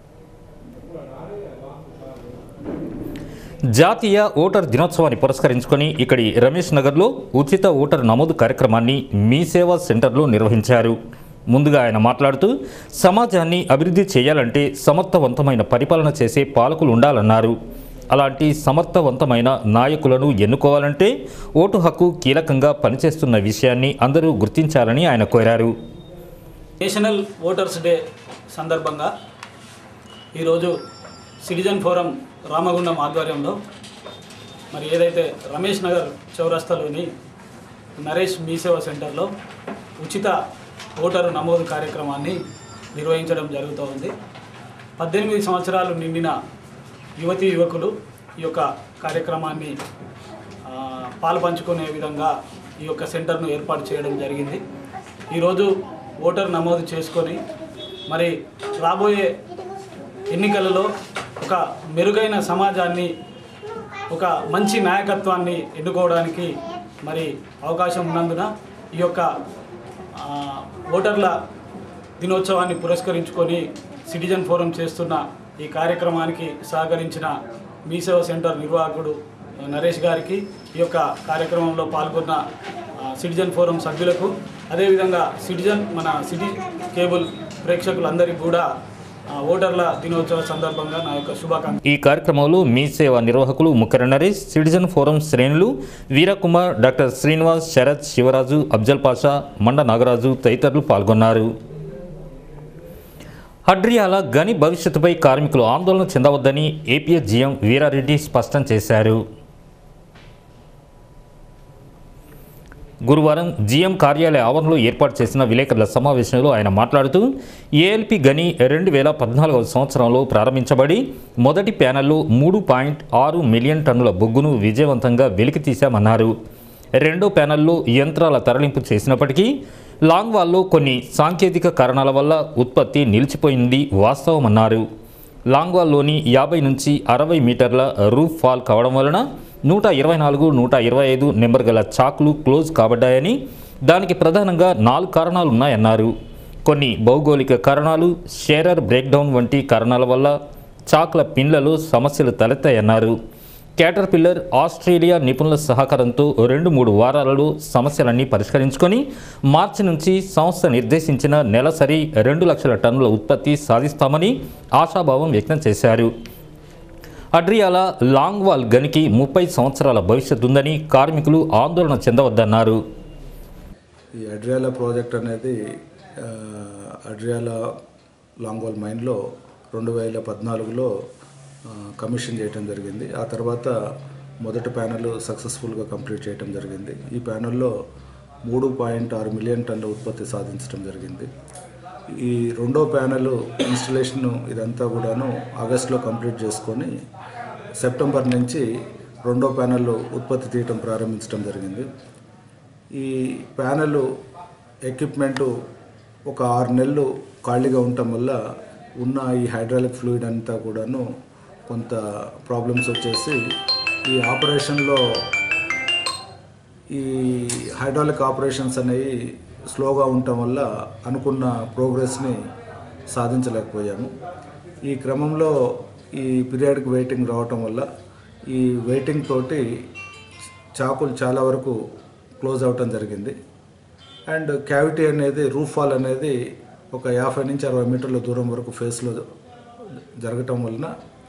జాతీయ ఓటర్ దినోత్సవాన్ని పురస్కరించుకొని ఇక్కడి రమేష్ నగర్లో ఉచిత ఓటర్ నమోదు కార్యక్రమాన్ని మీ సేవా సెంటర్లో నిర్వహించారు ముందుగా ఆయన మాట్లాడుతూ సమాజాన్ని అభివృద్ధి చేయాలంటే సమర్థవంతమైన పరిపాలన చేసే పాలకులు ఉండాలన్నారు అలాంటి సమర్థవంతమైన నాయకులను ఎన్నుకోవాలంటే ఓటు హక్కు కీలకంగా పనిచేస్తున్న విషయాన్ని అందరూ గుర్తించాలని ఆయన కోరారు నేషనల్ ఓటర్స్ డే సందర్భంగా ఈరోజు సిటిజన్ ఫోరం రామగుండం ఆధ్వర్యంలో మరి ఏదైతే రమేష్ నగర్ చౌరస్తాలోని నరేష్ మీసేవ సెంటర్లో ఉచిత ఓటరు నమోదు కార్యక్రమాన్ని నిర్వహించడం జరుగుతూ ఉంది పద్దెనిమిది సంవత్సరాలు నిండిన యువతీ యువకులు ఈ యొక్క కార్యక్రమాన్ని ఆ, పాలుపంచుకునే విధంగా ఈ యొక్క సెంటర్ను ఏర్పాటు చేయడం జరిగింది ఈరోజు ఓటర్ నమోదు చేసుకొని మరి రాబోయే ఎన్నికలలో ఒక మెరుగైన సమాజాన్ని ఒక మంచి నాయకత్వాన్ని ఎన్నుకోవడానికి మరి అవకాశం ఉన్నందున ఈ యొక్క ఆ, ఓటర్ల దినోత్సవాన్ని పురస్కరించుకొని సిటిజన్ ఫోరం చేస్తున్న ఈ కార్యక్రమానికి సహకరించిన మీసేవ సెంటర్ నిర్వాహకుడు నరేష్ గారికి ఈ యొక్క కార్యక్రమంలో పాల్గొన్న ఆ, సిటిజన్ ఫోరం సభ్యులకు అదేవిధంగా సిటిజన్ మన సిటీ కేబుల్ ప్రేక్షకులందరికీ కూడా ఆ, ఓటర్ల దినోత్సవ సందర్భంగా నా యొక్క శుభాకాంక్షలు ఈ కార్యక్రమంలో మీ సేవ నిర్వాహకులు ముక్కర నరేష్ సిటిజన్ ఫోరం శ్రేణులు వీరకుమార్ డాక్టర్ శ్రీనివాస్ శరత్ శివరాజు అఫ్జల్ పాషా మండ నాగరాజు తదితరులు పాల్గొన్నారు హడ్రియాల గని భవిష్యత్తుపై కార్మికులు ఆందోళన చెందవద్దని ఏపీఎస్ జీఎం వీరారెడ్డి స్పష్టం చేశారు గురువారం జీఎం కార్యాలయ ఆవరణలో ఏర్పాటు చేసిన విలేకరుల సమావేశంలో ఆయన మాట్లాడుతూ ఏఎల్పి గని రెండు వేల పద్నాలుగవ సంవత్సరంలో ప్రారంభించబడి మొదటి ప్యానెల్లో మూడు పాయింట్ ఆరు మిలియన్ టన్నుల బొగ్గును విజయవంతంగా వెలికి తీశామన్నారు రెండో ప్యానెల్లో యంత్రాల తరలింపు చేసినప్పటికీ లాంగ్ వాల్లో కొన్ని సాంకేతిక కారణాల వల్ల ఉత్పత్తి నిలిచిపోయింది వాస్తవమన్నారు లాంగ్వాల్లోని యాభై నుంచి అరవై మీటర్ల రూఫ్ ఫాల్ కావడం వలన నూట ఇరవై నాలుగు నూట ఇరవై ఐదు నెంబర్ గల చాక్లు క్లోజ్ కాబడ్డాయని దానికి ప్రధానంగా నాలుగు కారణాలు ఉన్నాయన్నారు కొన్ని భౌగోళిక కారణాలు షేరర్ బ్రేక్డౌన్ వంటి కారణాల వల్ల చాక్ల పిన్లలో సమస్యలు తలెత్తాయన్నారు క్యాటర్ పిల్లర్ ఆస్ట్రేలియా నిపుణుల సహకారంతో రెండు మూడు వారాలలో సమస్యలన్నీ పరిష్కరించుకొని మార్చి నుంచి సంస్థ నిర్దేశించిన నెలసరి రెండు లక్షల టన్నుల ఉత్పత్తి సాధిస్తామని ఆశాభావం వ్యక్తం చేశారు అడ్రియాల లాంగ్వాల్ గనికి ముప్పై సంవత్సరాల భవిష్యత్తు ఉందని కార్మికులు ఆందోళన చెందవద్దన్నారు ఈ అడ్రియాల ప్రాజెక్ట్ అనేది ఆ, అడ్రియాల లాంగ్వాల్ మైన్లో రెండు వేల పద్నాలుగులో ఆ, కమిషన్ చేయటం జరిగింది ఆ తర్వాత మొదటి ప్యానెల్ సక్సెస్ఫుల్గా కంప్లీట్ చేయటం జరిగింది ఈ ప్యానెల్లో మూడు పాయింట్ ఆరు మిలియన్ టన్నుల ఉత్పత్తి సాధించడం జరిగింది ఈ రెండో ప్యానెల్ ఇన్స్టలేషన్ ఇదంతా కూడాను ఆగస్టులో కంప్లీట్ చేసుకొని సెప్టెంబర్ నుంచి రెండో ప్యానెల్ ఉత్పత్తి తీయటం ప్రారంభించడం జరిగింది ఈ ప్యానెల్ ఎక్విప్మెంటు ఒక ఆరు నెలలు ఖాళీగా ఉండటం వల్ల ఉన్న ఈ హైడ్రాలిక్ ఫ్లూయిడ్ అంతా కూడాను కొంత ప్రాబ్లమ్స్ వచ్చేసి ఈ ఆపరేషన్లో ఈ హైడ్రాలిక్ ఆపరేషన్స్ అనేవి స్లోగా ఉండటం వల్ల అనుకున్న ప్రోగ్రెస్ని సాధించలేకపోయాము ఈ క్రమంలో ఈ పీరియాడిక్ వెయిటింగ్ రావటం వల్ల ఈ వెయిటింగ్ తోటి చాకులు చాలా వరకు క్లోజ్ అవటం జరిగింది అండ్ క్యావిటీ అనేది రూఫ్ ఫాల్ అనేది ఒక యాభై నుంచి అరవై మీటర్ల దూరం వరకు ఫేస్లో జరగటం వలన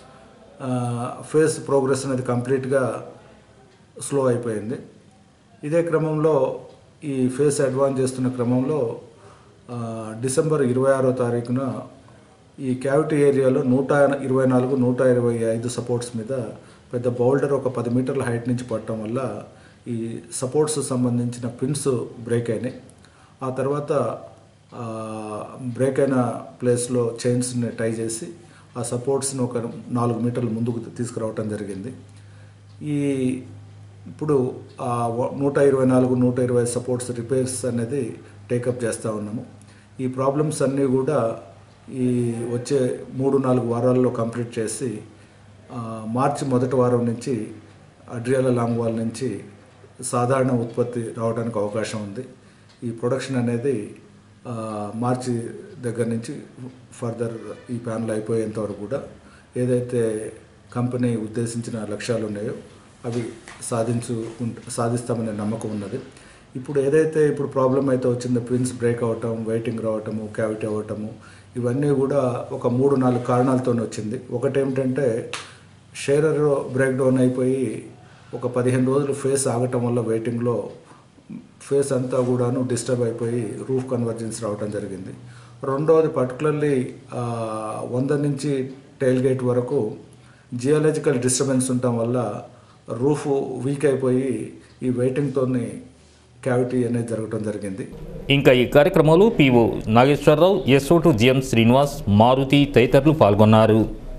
ఫేస్ ప్రోగ్రెస్ అనేది కంప్లీట్గా స్లో అయిపోయింది ఇదే క్రమంలో ఈ ఫేస్ అడ్వాన్స్ చేస్తున్న క్రమంలో ఆ, డిసెంబర్ ఇరవై ఆరో తారీఖున ఈ క్యావిటీ ఏరియాలో నూట ఇరవై నాలుగు నూట ఇరవై ఐదు సపోర్ట్స్ మీద పెద్ద బౌల్డర్ ఒక పది మీటర్ల హైట్ నుంచి పడటం వల్ల ఈ సపోర్ట్స్ సంబంధించిన పిన్స్ బ్రేక్ అయినాయి ఆ తర్వాత ఆ, బ్రేక్ అయిన ప్లేస్లో చైన్స్ని టై చేసి ఆ సపోర్ట్స్ని ఒక నాలుగు మీటర్ల ముందుకు తీసుకురావటం జరిగింది ఈ ఇప్పుడు ఆ వ- నూట ఇరవై నాలుగు నూట ఇరవై సపోర్ట్స్ రిపేర్స్ అనేది టేకప్ చేస్తూ ఉన్నాము ఈ ప్రాబ్లమ్స్ అన్నీ కూడా ఈ వచ్చే మూడు నాలుగు వారాల్లో కంప్లీట్ చేసి ఆ, మార్చి మొదటి వారం నుంచి అడ్రియాల లాంగ్ వాల్ నుంచి సాధారణ ఉత్పత్తి రావడానికి అవకాశం ఉంది ఈ ప్రొడక్షన్ అనేది ఆ, మార్చి దగ్గర నుంచి ఫర్దర్ ఈ ప్యానల్ అయిపోయేంత వరకు కూడా ఏదైతే కంపెనీ ఉద్దేశించిన లక్ష్యాలు ఉన్నాయో అవి సాధించు సాధిస్తామనే నమ్మకం ఉన్నది ఇప్పుడు ఏదైతే ఇప్పుడు ప్రాబ్లం అయితే వచ్చిందో పిన్స్ బ్రేక్ అవ్వటం వెయిటింగ్ రావటము క్యావిటీ అవ్వటము ఇవన్నీ కూడా ఒక మూడు నాలుగు కారణాలతో వచ్చింది ఒకటి ఏమిటంటే షేరర్ బ్రేక్ డౌన్ అయిపోయి ఒక పదిహేను రోజులు ఫేస్ ఆగటం వల్ల వెయిటింగ్లో ఫేస్ అంతా కూడాను డిస్టర్బ్ అయిపోయి రూఫ్ కన్వర్జెన్స్ రావటం జరిగింది రెండవది పర్టికులర్లీ వంద నుంచి టైల్ గేట్ వరకు జియాలజికల్ డిస్టర్బెన్స్ ఉండటం వల్ల రూఫ్ వీక్ అయిపోయి ఈ వెయిటింగ్తోని క్యావిటీ అనేది జరగటం జరిగింది ఇంకా ఈ కార్యక్రమంలో PO Nageswararao SO to GM Srinivas Maruthi తదితరులు పాల్గొన్నారు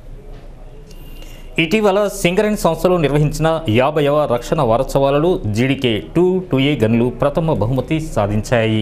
ఇటీవల సింగరేణి సంస్థలో నిర్వహించిన యాభైవ రక్షణ వారోత్సవాలలో జీడీకే టూ టూ ఏ గన్లు ప్రథమ బహుమతి సాధించాయి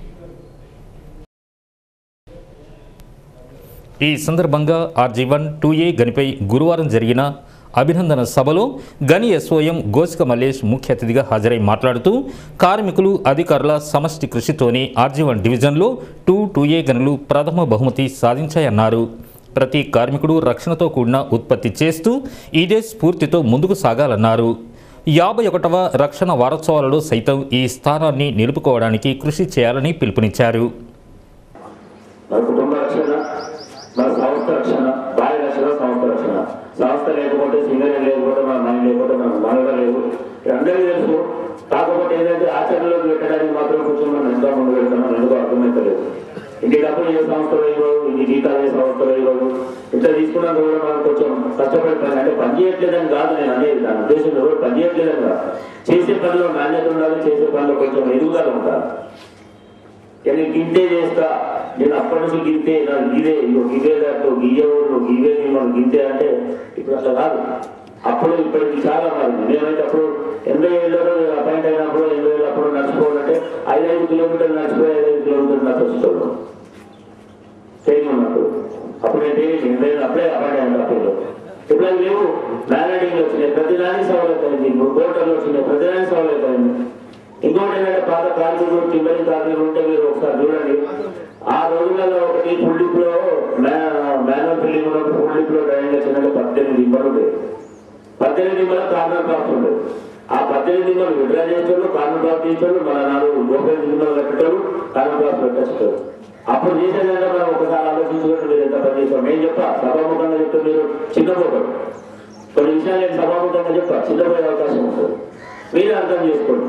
ఈ సందర్భంగా ఆర్జీ వన్ టూ ఏ గనిపై గురువారం జరిగిన అభినందన సభలో గని ఎస్ఓఎం గోసిక మల్లేష్ ముఖ్య అతిథిగా హాజరై మాట్లాడుతూ కార్మికులు అధికారుల సమష్టి కృషితోనే ఆర్జీ వన్ డివిజన్లో టూ టూ ఏ గనులు ప్రథమ బహుమతి సాధించాయన్నారు ప్రతి కార్మికుడు రక్షణతో కూడిన ఉత్పత్తి చేస్తూ ఇదే స్ఫూర్తితో ముందుకు సాగాలన్నారు యాభై ఒకటవ రక్షణ వారోత్సవాలలో సైతం ఈ స్థానాన్ని నిలుపుకోవడానికి కృషి చేయాలని పిలుపునిచ్చారు మన కుటుంబ రక్షణ మన సంస్థ రక్షణ భార్య రక్షణ సంస్థ రక్షణ సంస్థ లేకపోతే సింగర్ లేకపోతే మన మైండ్ లేకపోతే మన మనలో లేవు ఇది అందరికీ తెలుసు కాకపోతే ఏంటంటే ఆచరణలోకి పెట్టడానికి మాత్రం కొంచెం మనం ఎంతో ముందు పెడుతున్నాం ఎందుకో అర్థమైతలేదు ఇంటి డబ్బులు ఏ సంస్థలో ఇవ్వదు ఇది జీతాలు ఏ సంస్థలో ఇవ్వదు ఇంత తీసుకున్నందుకు కూడా మనం కొంచెం కష్టపడిపోయింది అంటే పని చేయట్లేదని కాదు నేను అనేది దాని ఉద్దేశం ఎవరు పని చేయట్లేదని కాదు చేసే పనిలో నాణ్యత ఉండాలి చేసే పనిలో కొంచెం ఎదుగుదల ఉండాలి నేను గింతే చేస్తా నేను అప్పటి నుంచి గింతే నాకు గిదే ఇగో గిదే దాంట్లో గియ్యవాడు గివే మనం గింతే అంటే ఇప్పుడు అట్లా కాదు అప్పుడు ఇప్పటికి చాలా మారింది నేనైతే అప్పుడు ఎనభై ఏళ్ళలో అపాయింట్ అయినప్పుడు ఎనభై ఏళ్ళు అప్పుడు నడిచిపోవాలంటే ఐదు ఐదు కిలోమీటర్లు నడిచిపోయి ఐదు ఐదు కిలోమీటర్లు నడిచొచ్చేవాడు ట్రైన్ ఉన్నప్పుడు అప్పుడు నేను ట్రైన్ ఎనభై ఏళ్ళు అప్పుడే అపాయింట్ అయిన అప్పుడు ఇప్పుడు అవి లేవు మ్యారేడింగ్ వచ్చినాయి ప్రతి దానికి సవాల్ అవుతుంది కోటర్లు వచ్చినాయి ప్రతి దానికి సవాల్ అవుతుంది ఇంకోటి ఏంటంటే పాత కార్మికులు తిమ్మని కార్మికులు ఉంటే మీరు ఒకసారి చూడండి ఆ రోజులలో ఒకటి ఫుల్లిప్ లో మాన్యువల్ ఫిల్లింగ్ ఉన్నప్పుడు ఫుల్లిప్ లో డ్రైవింగ్ చేసినట్టు పద్దెనిమిది దిమ్మలు ఉండేవి పద్దెనిమిది దిమ్మల కార్నర్ క్రాఫ్ట్ ఉండేది ఆ పద్దెనిమిది దిమ్మలు విడ్రా చేసేవాళ్ళు కార్నర్ క్రాఫ్ట్ చేసేవాళ్ళు మన నాలుగు గోపేజ్ దిమ్మలు పెట్టేవాళ్ళు కార్నర్ క్రాఫ్ట్ పెట్టేస్తారు అప్పుడు చేసేదంటే మనం ఒకసారి ఆలోచించుకుంటే మీరు ఎంత పని చేస్తాం మేము చెప్పా సభాముఖంగా చెప్తే మీరు చిన్నపోతారు కొన్ని విషయాలు నేను సభాముఖంగా చెప్తా చిన్నపోయే అవకాశం ఉంటుంది మీరే అర్థం చేసుకోండి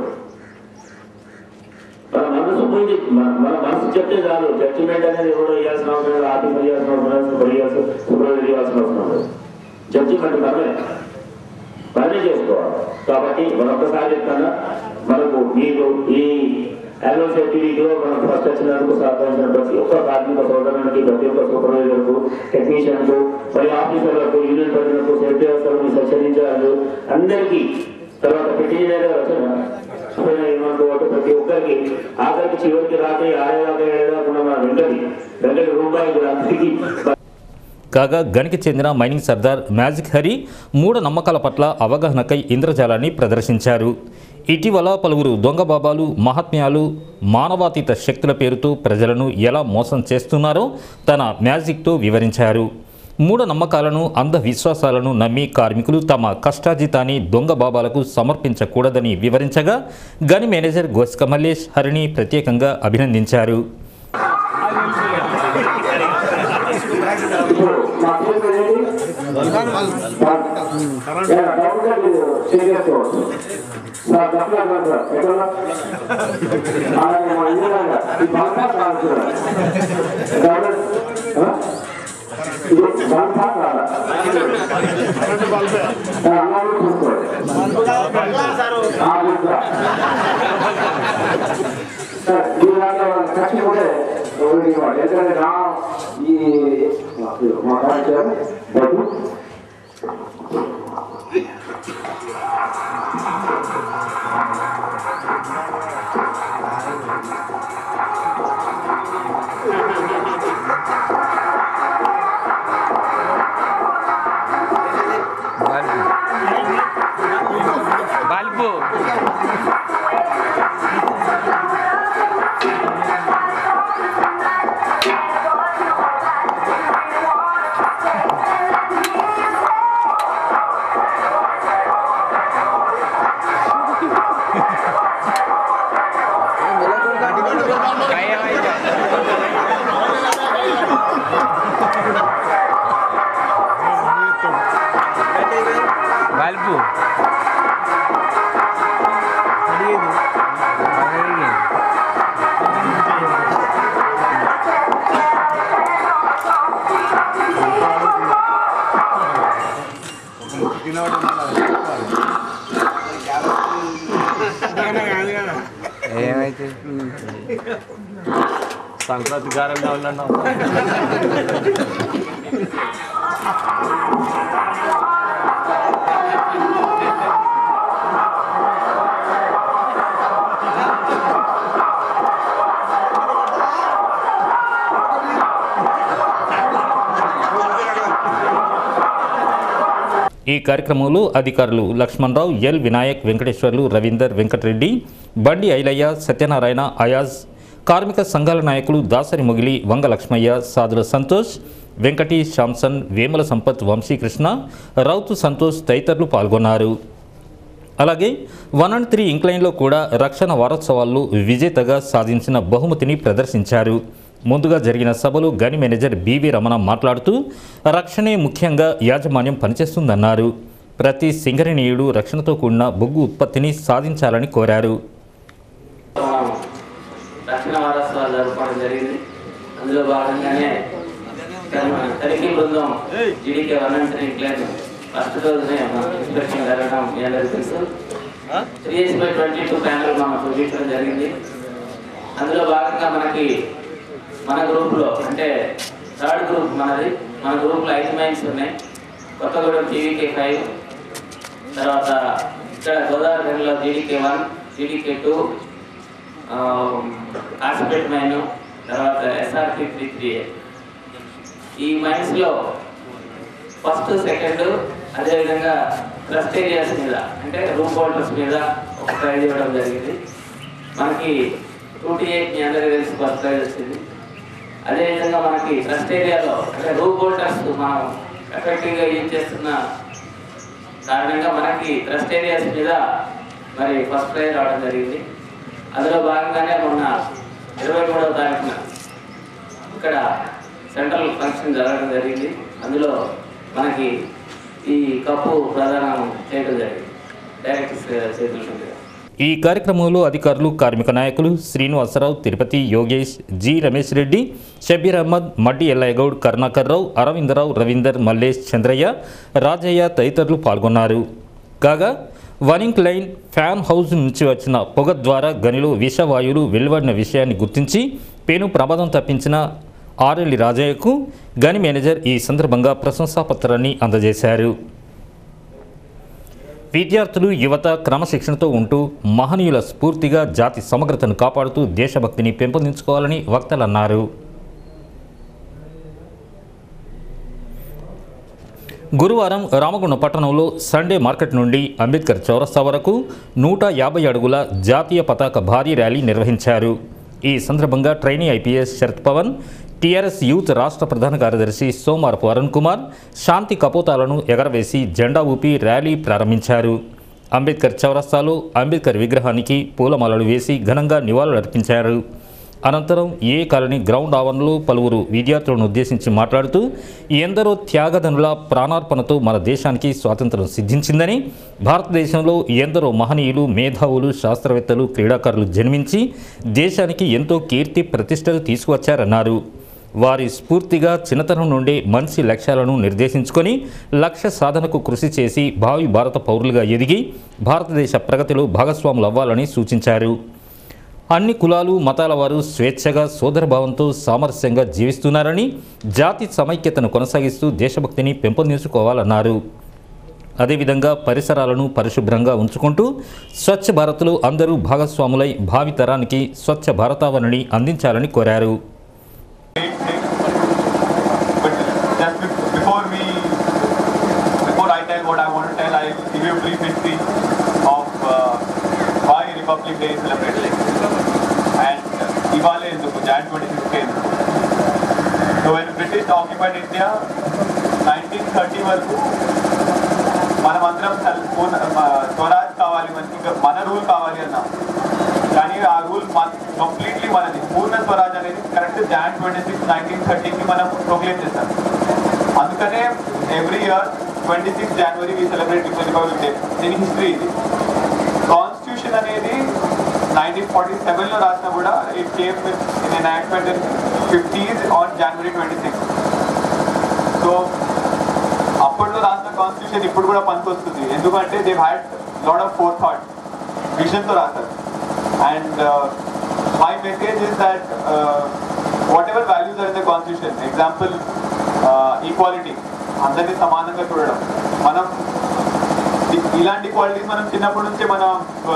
మన మనసు పోయింది మన మన మనసు చెప్తే చాలు జడ్జిమెంట్ అనేది ఎవరో ఇవ్వాల్సిన అవసరం లేదు ఆఫీసర్ ఇవ్వాల్సిన అవసరం లేదు సూపర్ ఇవ్వాల్సిన సూపర్వైజర్ ఇవ్వాల్సిన అవసరం లేదు జడ్జిమెంట్ మనమే మనమే చేసుకోవాలి కాబట్టి మరొకసారి చెప్తాను మనకు మీరు ఈ యాన్యువల్ సేఫ్టీ వీక్లో మనకు ఫస్ట్ వచ్చినందుకు సహకరించిన ప్రతి ఒక్క కార్మిక సోదరునికి ప్రతి ఒక్క సూపర్వైజర్కు టెక్నీషియన్కు మరియు ఆఫీసర్లకు యూనియన్ ప్రజలకు సేఫ్టీ వ్యవస్థలకు సెక్షన్ ఇన్ఛార్జ్ అందరికీ తర్వాత పెట్టిన వచ్చిన ఏమనుకోవద్దు ప్రతి ఒక్కరికి ఆఖరికి చివరికి రాత్రి ఆరే దాకా ఏడు దాకా ఉన్న మన వెంకటి వెంకటి రూపాయి కూడా అందరికీ కాగా గనికి చెందిన మైనింగ్ సర్దార్ మ్యాజిక్ హరి మూఢ నమ్మకాల పట్ల అవగాహనకై ఇంద్రజాలాన్ని ప్రదర్శించారు ఇటీవల పలువురు దొంగ బాబాలు మహాత్మ్యాలు మానవాతీత శక్తుల పేరుతో ప్రజలను ఎలా మోసం చేస్తున్నారో తన మ్యాజిక్తో వివరించారు మూఢ నమ్మకాలను అంధవిశ్వాసాలను నమ్మి కార్మికులు తమ కష్టాజితాన్ని దొంగ బాబాలకు సమర్పించకూడదని వివరించగా గని మేనేజర్ గోస్క మల్లేష్ హరిని ప్రత్యేకంగా అభినందించారు ఎందుకంటే నా ఈ మా కార్యక్రమం బటు బల్బు బల్బు ఏమైతే సంక్రాంతి గారంగా ఉన్నాను ఈ కార్యక్రమంలో అధికారులు లక్ష్మణరావు ఎల్ వినాయక్ వెంకటేశ్వర్లు రవీందర్ వెంకటరెడ్డి బండి ఐలయ్య సత్యనారాయణ అయాజ్ కార్మిక సంఘాల నాయకులు దాసరి మొగిలి వంగ లక్ష్మయ్య సాదుల సంతోష్ వెంకటి శాంసన్ వేముల సంపత్ వంశీకృష్ణ రౌతు సంతోష్ తదితరులు పాల్గొన్నారు అలాగే వన్ అండ్ త్రీ ఇంక్లైన్లో కూడా రక్షణ వారోత్సవాల్లో విజేతగా సాధించిన బహుమతిని ప్రదర్శించారు ముందుగా జరిగిన సభలో గని మేనేజర్ బివి రమణ మాట్లాడుతూ రక్షణే ముఖ్యంగా యాజమాన్యం పనిచేస్తుందన్నారు ప్రతి సింగరణీయుడు రక్షణతో కూడిన బొగ్గు ఉత్పత్తిని సాధించాలని కోరారు రక్షణ వారోత్సవాలు జరుపుకోవడం జరిగింది అందులో భాగంగానే తన- తనిఖీ బృందం జీడీకే వన్ అండ్ త్రీ క్లైన్ ఫస్ట్ రోజునే మన ఇన్స్పెక్షన్ జరగడం మీ అందరికీ తెలుసు three S by twenty two panel మనం చూపించడం జరిగింది అందులో భాగంగా మనకి మన గ్రూప్లో అంటే థర్డ్ గ్రూప్ మనది మన గ్రూప్లో ఐదు మైన్స్ ఉన్నాయి కొత్తగూడెం టీవీకే ఫైవ్ తర్వాత ఇక్కడ గోదావరిలో GDK one GDK two Kasipet mine తర్వాత ఎస్ఆర్పి త్రీ త్రీ ఈ మైన్స్లో ఫస్ట్ సెకండ్ అదేవిధంగా ట్రస్ట్ ఏరియాస్ మీద అంటే రూమ్ హోల్డర్స్ మీద ఒక ప్రైజ్ ఇవ్వడం జరిగింది మనకి టూ టీ ఎయిట్ మీ అందరికీ తెలిసి ఫస్ట్ ప్రైజ్ వచ్చింది అదేవిధంగా మనకి ట్రస్ట్ ఏరియాలో అంటే రూమ్ హోల్డర్స్ మనం ఎఫెక్టివ్గా యూజ్ చేస్తున్న కారణంగా మనకి ట్రస్ట్ ఏరియాస్ మీద మరి ఫస్ట్ ప్రైజ్ రావడం జరిగింది అందులో భాగంగానే మొన్న ఇరవై మూడవ తారీఖున ఇక్కడ సెంట్రల్ ఫంక్షన్ జరగడం జరిగింది అందులో మనకి ఈ కప్పు ప్రదానం చేయడం జరిగింది డైరెక్టర్ చేతుల మీదుగా ఈ కార్యక్రమంలో అధికారులు కార్మిక నాయకులు శ్రీనివాసరావు తిరుపతి యోగేష్ జి రమేష్ రెడ్డి షబీర్ అహ్మద్ మడ్డి ఎల్లయ్యగౌడ్ కరుణాకర్ రావు అరవిందరావు రవీందర్ మల్లేష్ చంద్రయ్య రాజయ్య తదితరులు పాల్గొన్నారు కాగా వనింగ్ లైన్ ఫ్యాన్ హౌస్ నుంచి వచ్చిన పొగ ద్వారా గనిలో విషవాయువులు వెలువడిన విషయాన్ని గుర్తించి పేను ప్రమాదం తప్పించిన ఆర్ఎల్లి రాజయ్యకు గని మేనేజర్ ఈ సందర్భంగా ప్రశంసాపత్రాన్ని అందజేశారు విద్యార్థులు యువత క్రమశిక్షణతో ఉంటూ మహనీయుల స్ఫూర్తిగా జాతి సమగ్రతను కాపాడుతూ దేశభక్తిని పెంపొందించుకోవాలని వక్తలన్నారు గురువారం రామగుండం పట్టణంలో సండే మార్కెట్ నుండి అంబేద్కర్ చౌరస్తా వరకు నూట యాభై అడుగుల జాతీయ పతాక భారీ ర్యాలీ నిర్వహించారు ఈ సందర్భంగా trainee IPS Sharath Pavan TRS youth రాష్ట్ర ప్రధాన కార్యదర్శి సోమారపు అరుణ్ కుమార్ శాంతి కపోతాలను ఎగరవేసి జెండా ఊపి ర్యాలీ ప్రారంభించారు అంబేద్కర్ చౌరస్తాలో అంబేద్కర్ విగ్రహానికి పూలమాలలు వేసి ఘనంగా నివాళులర్పించారు అనంతరం ఏ కాలనీ గ్రౌండ్ ఆవరణలో పలువురు విద్యార్థులను ఉద్దేశించి మాట్లాడుతూ ఎందరో త్యాగధనుల ప్రాణార్పణతో మన దేశానికి స్వాతంత్రం సిద్ధించిందని భారతదేశంలో ఎందరో మహనీయులు మేధావులు శాస్త్రవేత్తలు క్రీడాకారులు జన్మించి దేశానికి ఎంతో కీర్తి ప్రతిష్టలు తీసుకువచ్చారన్నారు వారి స్ఫూర్తిగా చిన్నతనం నుండే మంచి లక్ష్యాలను నిర్దేశించుకొని లక్ష్య సాధనకు కృషి చేసి భావి భారత పౌరులుగా ఎదిగి భారతదేశ ప్రగతిలో భాగస్వాములు అవ్వాలని సూచించారు అన్ని కులాలు మతాల వారు స్వేచ్ఛగా సోదరభావంతో సామరస్యంగా జీవిస్తున్నారని జాతి సమైక్యతను కొనసాగిస్తూ దేశభక్తిని పెంపొందించుకోవాలన్నారు అదేవిధంగా పరిసరాలను పరిశుభ్రంగా ఉంచుకుంటూ స్వచ్ఛ భారత్లో అందరూ భాగస్వాములై భావితరానికి స్వచ్ఛ భారతావనిని అందించాలని కోరారు just be- before we before I tell what I want to tell, I will give you a brief history of uh, why Republic Day is celebrated. And uh, Iwale ఎందుకు Jan 26 ఎందుకు So when British occupied India, 1930 వరకు మనమందరం సల్- పూర్ణ- మ- స్వరాజ్ కావాలి మనకి ఇంకా మన రూల్ కావాలి అన్నాం కానీ ఆ రూల్ కంప్లీట్లీ మనది పూర్ణ స్వరాజ్ అనేది correct Jan twenty six nineteen థర్టీకి మనం ప్రొక్లేమ్ చేస్తాం అందుకనే every year twenty six January we celebrate Republic Day దీని హిస్టరీ ఇది కాన్స్టిట్యూషన్ అనేది నైన్టీన్ ఫార్టీ సెవెన్లో రాసినా కూడా it came in enactment in fifties on January twenty six so అప్పట్లో రాసిన కాన్స్టిట్యూషన్ ఇప్పుడు కూడా పనికొస్తుంది ఎందుకంటే they had lot of forethought విజన్తో రాశారు and my message is that whatever values are in the constitution example equality అందరినీ సమానంగా చూడడం మనం ఇ- ఇలాంటి క్వాలిటీస్ మనం చిన్నప్పటి నుంచే మనం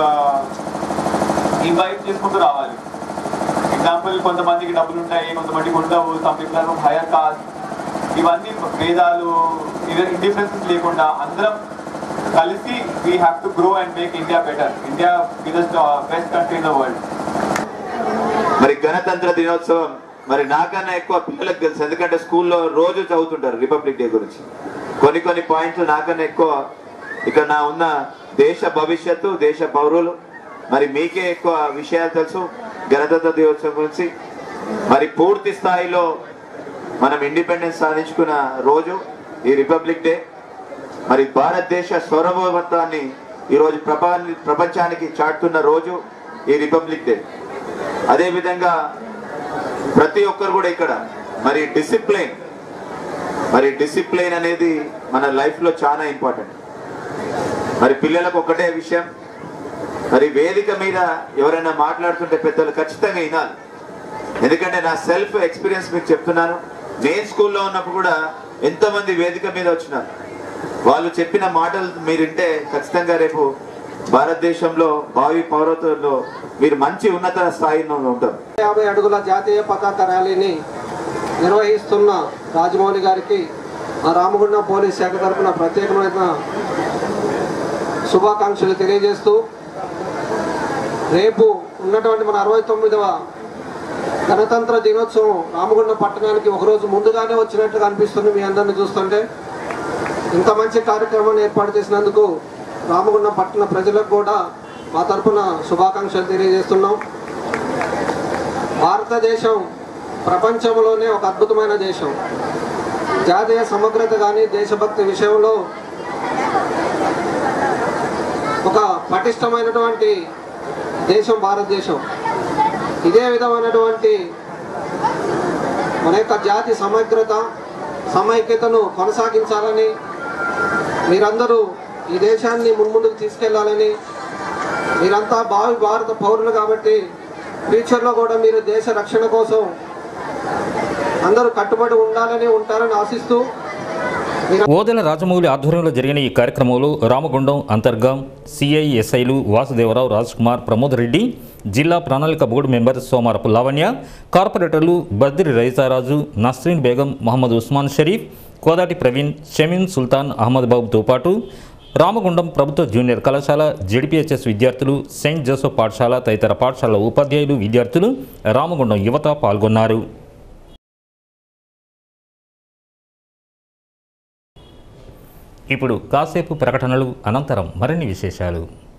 ఇన్వైట్ చేసుకుంటూ రావాలి ఎగ్జాంపుల్ కొంతమందికి డబ్బులు ఉంటాయి కొంతమందికి ఉండవు సమ్ పీపుల్ హైయర్ కాస్ట్ ఇవన్నీ భేదాలు ఇండిఫరెన్సెస్ లేకుండా అందరం కలిసి we have to grow and make India better India biggest best country in the world మరి గణతంత్ర దినోత్సవం మరి నాకన్నా ఎక్కువ పిల్లలకు తెలుసు ఎందుకంటే స్కూల్లో రోజు చదువుతుంటారు రిపబ్లిక్ డే గురించి కొన్ని కొన్ని పాయింట్లు నాకన్నా ఎక్కువ ఇక్కడ నా ఉన్న దేశ భవిష్యత్తు దేశ పౌరులు మరి మీకే ఎక్కువ విషయాలు తెలుసు గణతంత్ర దినోత్సవం గురించి మరి పూర్తి స్థాయిలో మనం ఇండిపెండెన్స్ సాధించుకున్న రోజు ఈ రిపబ్లిక్ డే మరి భారతదేశ స్వరభూమత్వాన్ని ఈరోజు ప్రపా ప్రపంచానికి చాటుతున్న రోజు ఈ రిపబ్లిక్ డే అదేవిధంగా ప్రతి ఒక్కరు కూడా ఇక్కడ మరి డిసిప్లైన్ మరి డిసిప్లైన్ అనేది మన లైఫ్లో చాలా ఇంపార్టెంట్ మరి పిల్లలకు ఒకటే విషయం మరి వేదిక మీద ఎవరైనా మాట్లాడుతుంటే పెద్దలు ఖచ్చితంగా వినాలి ఎందుకంటే నా సెల్ఫ్ ఎక్స్పీరియన్స్ మీకు చెప్తున్నాను నేను స్కూల్లో ఉన్నప్పుడు కూడా ఎంతమంది వేదిక మీద వచ్చినారు వాళ్ళు చెప్పిన మాటలు మీరు వింటే ఖచ్చితంగా రేపు భారతదేశంలో భావి పౌరత్వంలో మీరు మంచి ఉన్నత స్థాయిలో ఉంటారు యాభై అడుగుల జాతీయ పతాక ర్యాలీని నిర్వహిస్తున్న రాజమౌళి గారికి మా రామగుండం పోలీస్ శాఖ తరఫున ప్రత్యేకమైన శుభాకాంక్షలు తెలియజేస్తూ రేపు ఉన్నటువంటి మన అరవై తొమ్మిదవ గణతంత్ర దినోత్సవం రామగుండం పట్టణానికి ఒకరోజు ముందుగానే వచ్చినట్టుగా అనిపిస్తుంది మీ అందరిని చూస్తుంటే ఇంత మంచి కార్యక్రమాన్ని ఏర్పాటు చేసినందుకు రామగుండం పట్టణ ప్రజలకు కూడా మా తరపున శుభాకాంక్షలు తెలియజేస్తున్నాం భారతదేశం ప్రపంచంలోనే ఒక అద్భుతమైన దేశం జాతీయ సమగ్రత కానీ దేశభక్తి విషయంలో పటిష్టమైనటువంటి దేశం భారతదేశం ఇదే విధమైనటువంటి మన యొక్క జాతి సమగ్రత సమైక్యతను కొనసాగించాలని మీరందరూ ఈ దేశాన్ని మున్ముందుకు తీసుకెళ్లాలని మీరంతా భావి భారత పౌరులు కాబట్టి ఫ్యూచర్లో కూడా మీరు దేశ రక్షణ కోసం అందరూ కట్టుబడి ఉండాలని ఉంటారని ఆశిస్తూ ఓదెల రాజమౌళి ఆధ్వర్యంలో జరిగిన ఈ కార్యక్రమంలో రామగుండం అంతర్గం సిఐఎస్ఐలు వాసుదేవరావు రాజ్ కుమార్ ప్రమోద్ రెడ్డి జిల్లా ప్రణాళిక బోర్డు మెంబర్ సోమారపు లావణ్య కార్పొరేటర్లు బద్రి రైతారాజు నస్రీన్ బేగం మహమ్మద్ ఉస్మాన్ షరీఫ్ కోదాటి ప్రవీణ్ షమీన్ సుల్తాన్ అహ్మద్ బాబుతో పాటు రామగుండం ప్రభుత్వ జూనియర్ కళాశాల జెడిపిహెచ్ఎస్ విద్యార్థులు సెయింట్ జోసెఫ్ పాఠశాల తదితర పాఠశాల ఉపాధ్యాయులు విద్యార్థులు రామగుండం యువత పాల్గొన్నారు ఇప్పుడు కాసేపు ప్రకటనలు అనంతరం మరిన్ని విశేషాలు